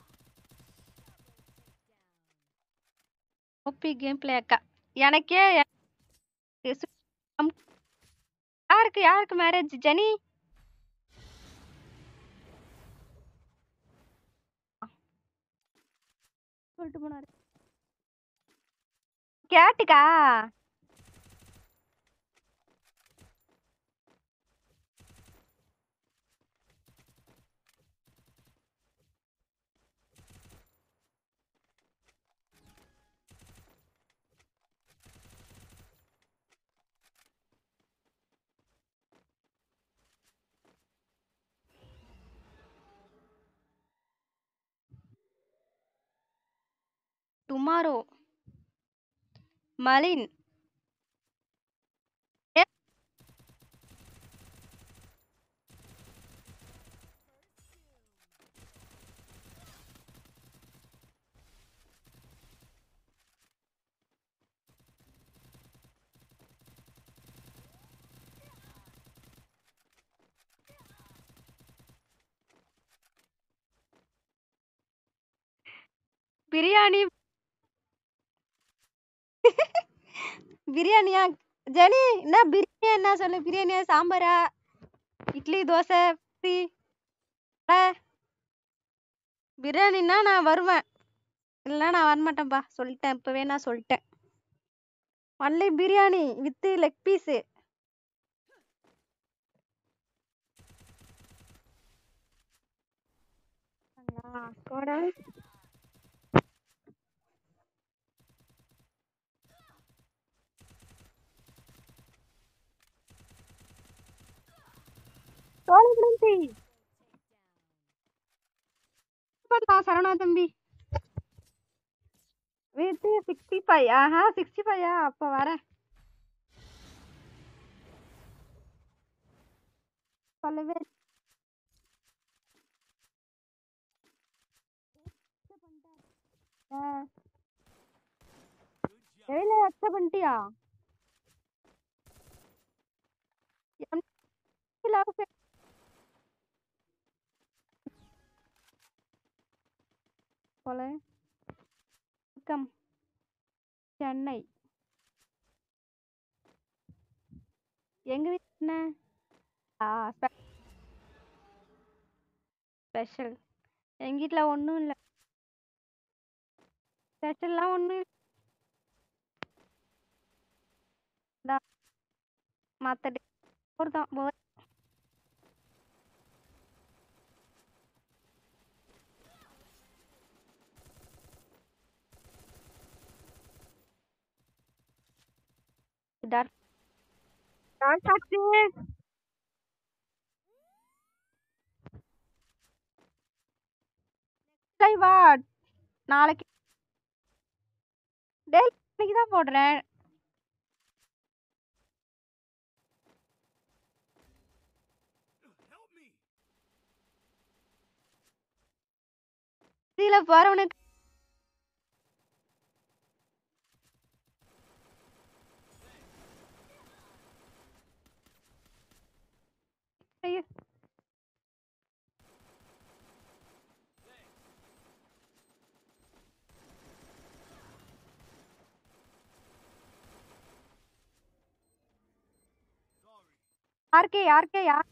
D: ஓபி கேம் பிளே அக்கா எனக்கே எ- சு- அம்- யாருக்கு யாருக்கு மேரேஜ் ஜெனி சொல்லிட்டு போனாரு கேட்டுக்கா டுமாரோ மலின் ஏ- பிரியாணி பிரியாணியா ஜெனி என்ன பிரியாணி என்ன சொல்லு பிரியாணியா சாம்பாரா இட்லி தோசை பூரி வடை பிரியாணின்னா நான் வருவேன் இல்லைன்னா நான் வரமாட்டேன்ப்பா சொல்லிட்டேன் இப்பவே நான் சொல்லிட்டேன் only biryani with leg piece கூட தோழி விழுந்தி பண்ணலாம் சரவணா தம்பி வீட்டு சிக்ஸ்டி ஃபைவ் ஆஹா சிக்ஸ்டி ஃபைவா அப்போ வரேன் சொல்லவே வெளியில அக்செப்ட் பண்ணிட்டியா love fa- போல கம் சென்னை எங்க வீட்டு என்ன ஸ்பெஷல் எங்க வீட்ல ஒண்ணும் இல்ல ஸ்பெஷல்லாம் ஒண்ணும் இல்ல மத்த day போர் தான் போர் டார் டார் டாக்ஸி சரி வா நாளைக்கு டேய் இன்னைக்கு தான் போடுறேன்
C: Help me!
D: இதுல போறவனுக்கு ஐயோ
C: Sorry.
D: யாருக்கே யாருக்கே யார்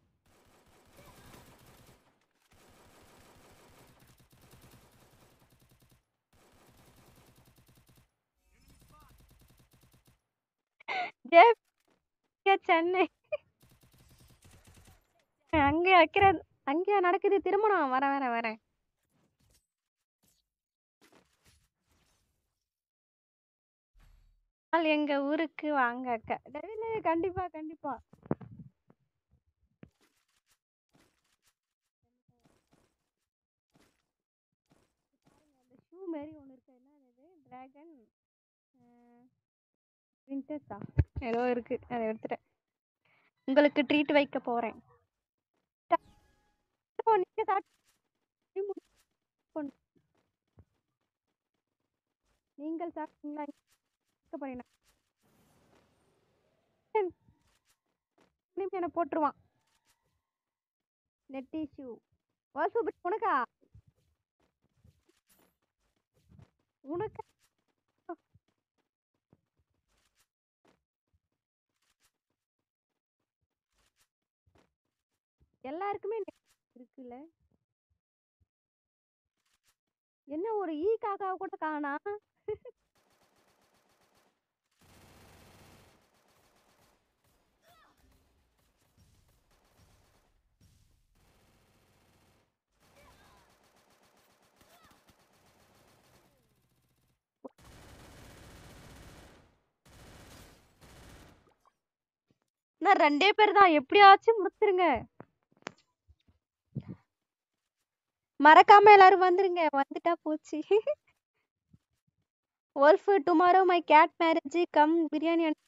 D: ஜே இங்க சென்னை அங்க வைக்கிற அங்கேயா நடக்குது திருமணம் வரேன் வரேன் வரேன் நாள் எங்க ஊருக்கு வாங்க அக்கா டெய்லி கண்டிப்பா கண்டிப்பா அந்த ஷூ மாதிரி ஒன்று இருக்கு என்ன அது டிராகன் பிரின்சஸா ஏதோ இருக்கு அதை எடுத்துட்டேன் உங்களுக்கு ட்ரீட் வைக்க போறேன் இப்போ நீங்க சாப்பிட்டு முடி- கொண்டு- நீங்கள் சாப்பிட்டீங்களா இருக்க போறீங்களா திரும்பி என்ன போட்டுருவான் நெட்டி ஷூ ஓ சூப்பர் உனக்கா உனக்கு எல்லாருக்குமே net இருக்குல்ல என்ன ஒரு ஈ காக்காவை கூட காணா நான் ரெண்டே பேர் தான் எப்படியாச்சும் முடிச்சிருங்க மறக்காம எல்லாரும் வந்துருங்க வந்துட்டா போச்சு wolf tomorrow my cat marriage come biryani அனு-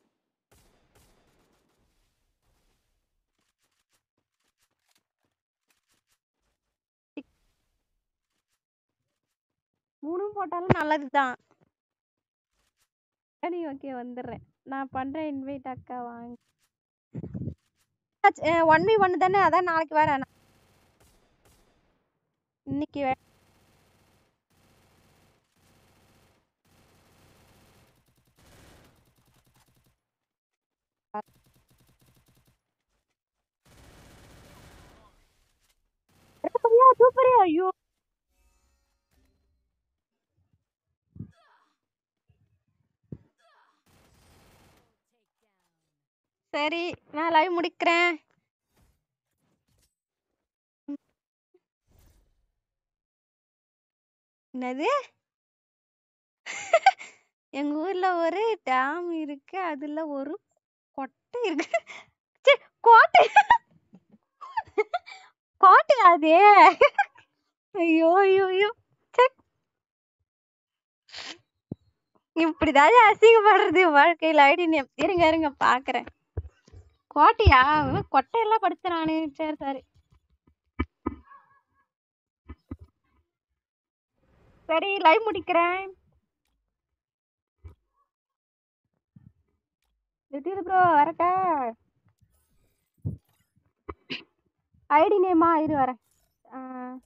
D: மூணும் போட்டாலும் நல்லதுதான் சரி ஓகே வந்துடுறேன் நான் பண்றேன் இன்வைட் அக்கா வாங்க ஒன் வி ஒன் தானே அதான் நாளைக்கு வரேன் நான். இன்னைக்கு வே- சூப்பரியா சூப்பரியா ஐயோ சரி நான் லைவ் முடிக்கிறேன் என்னது எங்க ஊர்ல ஒரு டேம் இருக்கு அதுல ஒரு கொட்டை இருக்கு ச்சே, கோட்டை கோட்டை அது ஐயோ ஐயோ ஐயோ ச்சே. இப்படிதான் அசிங்கப்படுறது வாழ்க்கையில ஐடி நேம் இருங்க இருங்க பாக்குறேன் கோட்டையா இவன் கொட்டையெல்லாம் படிச்சேன் நானு சரி சரி சரி லைவ் முடிக்கிறேன் லிட்டில் ப்ரோ வரட்டா ஐடி நேமா இரு வரேன் ஆ,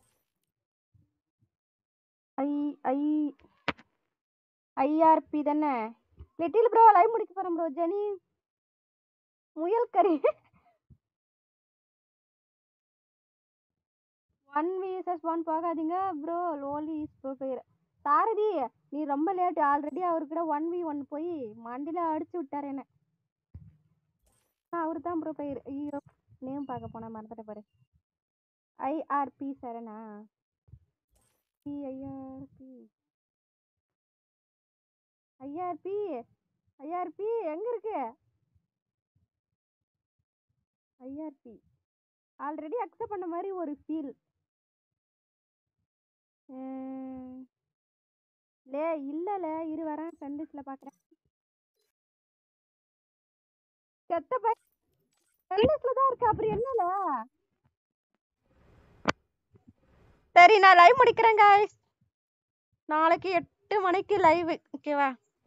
D: ஐ ஐ ஐஆர்பி தானே லிட்டில் ப்ரோ லைவ் முடிக்க போறேன் ப்ரோ ஜெனி முயல் கறி ஒன் விஎஸ்எஸ் ஒன் போகாதீங்க ப்ரோ லோலி இஸ் ப்ரோ பேர் சாரதி நீ ரொம்ப லேட் ஆல்ரெடி அவர்கிட்ட ஒன் வி ஒன் போய் மண்டியில் அடிச்சு விட்டார் என்ன அவர் தான் ப்ரோ பேர் ஐயோ நேம் பார்க்க போனா மறந்துட்ட பாரு ஐஆர்பி சரணா ஐஆர்பி ஐஆர்பி ஐஆர்பி எங்க இருக்கு ஐஆர்பி ஆல்ரெடி அக்செப்ட் பண்ண மாதிரி ஒரு ஃபீல் லே இல்லல இரு வரேன் ஃப்ரெண்ட் லிஸ்ட்ல பாக்குறேன் செத்த பை ஃப்ரெண்ட் லிஸ்ட்ல தான் இருக்கு அப்புறம் என்னல சரி நான் லைவ் முடிக்கிறேன் guys நாளைக்கு எட்டு மணிக்கு லைவ் ஓகேவா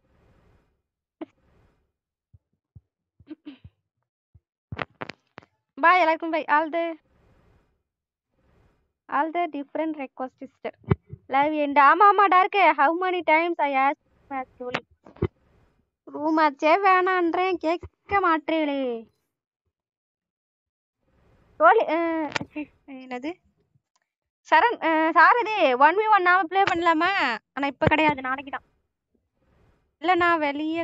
D: பாய் எல்லாருக்கும் bye all the all the டிஃப்ரெண்ட் ரெக்வஸ்ட் சிஸ்டர் லைவ் எண்ட் ஆமா ஆமா dark how many times I ask match ரோலி ரூம் மேட்சே வேணான்றேன் கேட்க மாட்டேங்களே ரோலி என்னது சரண் அஹ், சாரதி ஒன் வி ஒன் நாம ப்ளே பண்ணலாமா ஆனா இப்ப கிடையாது நாளைக்கு தான் இல்ல நான் வெளியே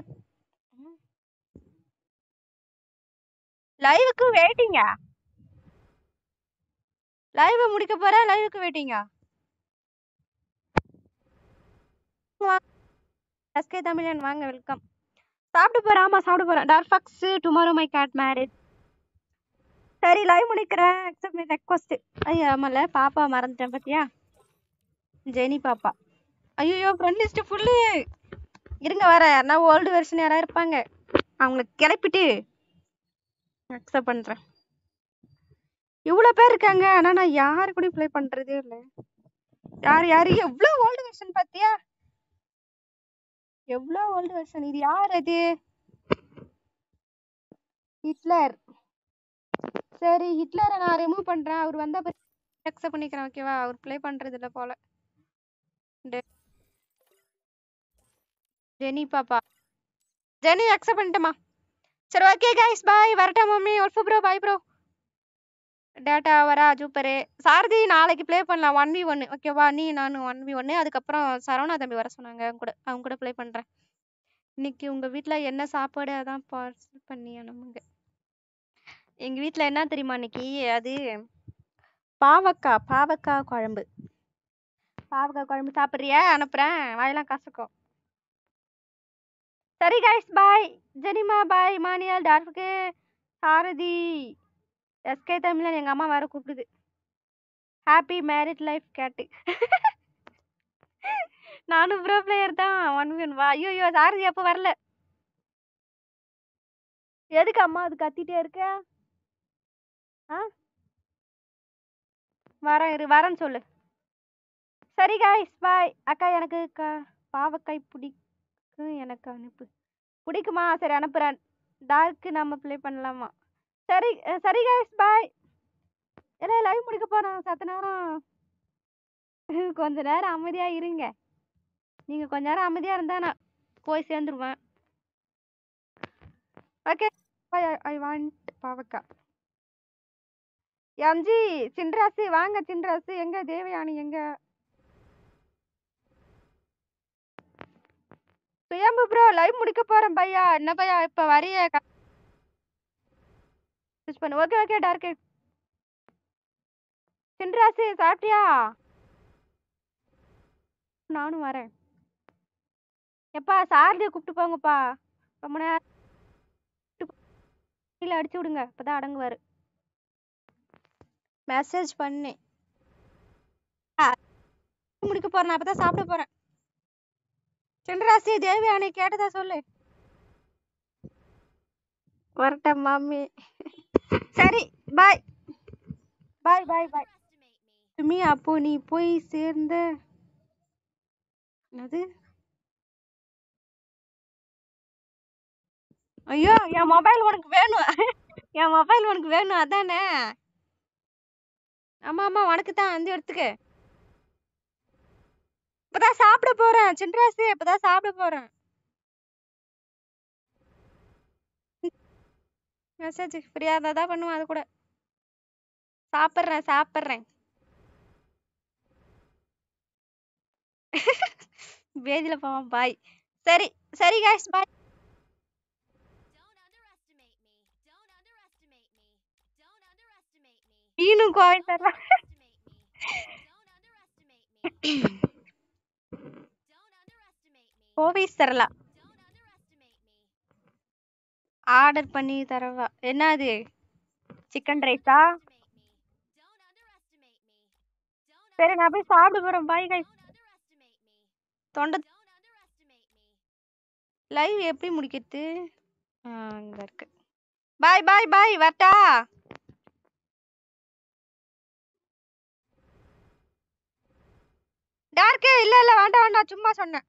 D: லைவுக்கு வெயிட்டிங்கா லைவ் முடிக்க போறேன் லைவுக்கு வெயிட்டிங்கா எஸ்கே தமிழன் வாங்க வெல்கம் சாப்பிட்டு போறேன் ஆமா சாப்பிட போறேன் dark fox tomorrow my cat marriage சரி லைவ் முடிக்கிறேன் அக்செப்ட் மை ரெக்வஸ்ட் ஐயா ஆமால பாப்பா மறந்துட்டேன் பாத்தியா ஜெனி பாப்பா ஐயோ ஃப்ரெண்ட் லிஸ்ட் ஃபுல்லு இருங்க வர யாருன்னா ஓல்டு வெர்ஷன் யாராவது இருப்பாங்க அவங்கள கிளப்பிட்டு அக்செப்ட் பண்றேன் இவ்வளவு பேர் இருக்காங்க ஆனா நான் யாரு கூட ப்ளே பண்றதே இல்ல யார் யாரு எவ்வளவு ஓல்டு வெர்ஷன் பாத்தியா எவ்வளவு ஓல்டு வெர்ஷன் இது யார் அது ஹிட்லர் சரி ஹிட்லரை நான் ரிமூவ் பண்றேன் அவர் வந்தா அக்செப்ட் பண்ணிக்கிறேன் ஓகேவா அவர் ப்ளே பண்றது இல்ல போல டெ- ஜெனி பாப்பா ஜெனி அக்செப்ட் பண்ணிட்டேமா சரி ஓகே கைஸ் பாய் வரட்டா mummy wolf bro bye bro data வரா சூப்பரு சாரதி நாளைக்கு ப்ளே பண்ணலாம் ஒன் வி ஒன்று ஓகேவா நீ நான் ஒன் வி ஒன்று அதுக்கப்புறம் சரவணா தம்பி வர சொன்னாங்க அவங்க கூட அவங்க கூட ப்ளே பண்ணுறேன் இன்னைக்கு உங்கள் வீட்டில் என்ன சாப்பாடு அதான் பார்சல் பண்ணி அனுப்புங்க எங்கள் வீட்டில் என்ன தெரியுமா இன்னைக்கு அது பாவக்காய் பாவக்காய் குழம்பு பாவக்காய் குழம்பு சாப்பிட்றியா அனுப்புகிறேன் வாயெல்லாம் கசக்கும் சரி கைஸ் பாய் ஜெனிமா பாய் மானியால் டார்ஃபுக்கு சாரதி எஸ்கே தமிழன் எங்கள் அம்மா வேற கூப்பிடுது ஹாப்பி மேரிட் லைஃப் கேட்டு நானும் ப்ரோ பிளேயர் தான் ஒன் ஒன் வா ஐயோ ஐயோ சாரதி அப்போ வரல எதுக்கு அம்மா அது கத்திட்டே இருக்க ஆ வரேன் இரு வரேன்னு சொல்லு சரி காய்ஸ் பாய் அக்கா எனக்கு க பாவக்காய் பிடிக்கும் எனக்கு அனுப்பு பிடிக்குமா சரி அனுப்புறேன் டார்க்கு நம்ம ப்ளே பண்ணலாமா சரி அஹ் சரி காய்ஸ் பாய் எல்லாம் லைவ் முடிக்க போறோம் சத்த நேரம் கொஞ்ச நேரம் அமைதியா இருங்க நீங்க கொஞ்ச நேரம் அமைதியா இருந்தா நான் போய் சேர்ந்துருவேன் ஓகே ஐ வாண்ட் பாவக்காய் எம்ஜி சின்ராசு வாங்க சின்ராசு எங்க தேவயானி எங்க சுயம்பு ப்ரோ லைவ் முடிக்க போறேன் பையா என்ன பையா இப்ப வரிய பண்ணு ஓகே ஓகே டார்க்கு சின்ராசு சாப்பிட்டியா நானும் வரேன் எப்பா சாரதியை கூப்பிட்டு போங்கப்பா ரொம்ப நேரம் கீழே அடிச்சு விடுங்க அப்பதான் அடங்குவாரு மெசேஜ் பண்ணேன் ஆ, முடிக்க போறேன் நான் அப்பதான் சாப்பிட போறேன் சின்ராசி தேவி அன்னை கேட்டதா சொல்லு வரட்டா மாமி சரி பாய் பாய் பாய் பாய் சுமி அப்போ நீ போய் சேர்ந்த என்னது ஐயோ என் மொபைல் உனக்கு வேணும் என் மொபைல் உனக்கு வேணும் அதானே ஆமா ஆமா உனக்கு தான் வந்து எடுத்துக்க இப்பதான் சாப்பிட போறேன் சின்ராசு இப்பதான் சாப்பிட போறேன் மெசேஜ் ஃப்ரீயா இருந்தா தான் பண்ணுவேன் அது கூட சாப்பிட்றேன் சாப்பிட்றேன் பேதியில போவான் பாய் சரி சரி guys bye
B: Don't underestimate me. Don't underestimate me. Don't underestimate me.
D: மீனும் கோவில் தரலாம்
B: Underestimate me. Don't underestimate me. Don't underestimate me.
D: கோவிஸ் தரலாம்
B: Don't underestimate me.
D: ஆர்டர் பண்ணி தரவா என்னது சிக்கன் ரைஸா
B: Underestimate me. Don't underestimate me. Don't
D: சரி நான் போய் சாப்பிட போறேன் பாய் guys
B: Don't underestimate me.
D: தொண்டை
B: Don't underestimate me.
D: லைவ் எப்படி முடிக்கிறது ஆ, அங்க இருக்கு பாய் பாய் பாய் வரட்டா டார்க்கு இல்ல இல்ல வேண்டாம் வேண்டாம் சும்மா சொன்னேன்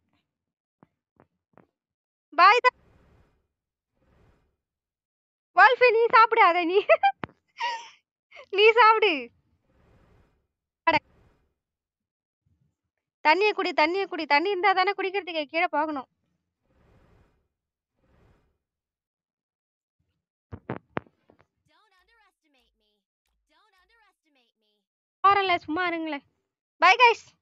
D: பாய் தான் வால்ஃபி நீ சாப்பிடு அதை நீ நீ சாப்பிடு அட. தண்ணியை குடி தண்ணியை குடி தண்ணி இருந்தா தானே குடிக்கிறதுக்கு கீழே போகணும்
B: Don't underestimate me. Don't underestimate me.
D: போறேன்ல சும்மா இருங்களேன் பாய் கைஸ்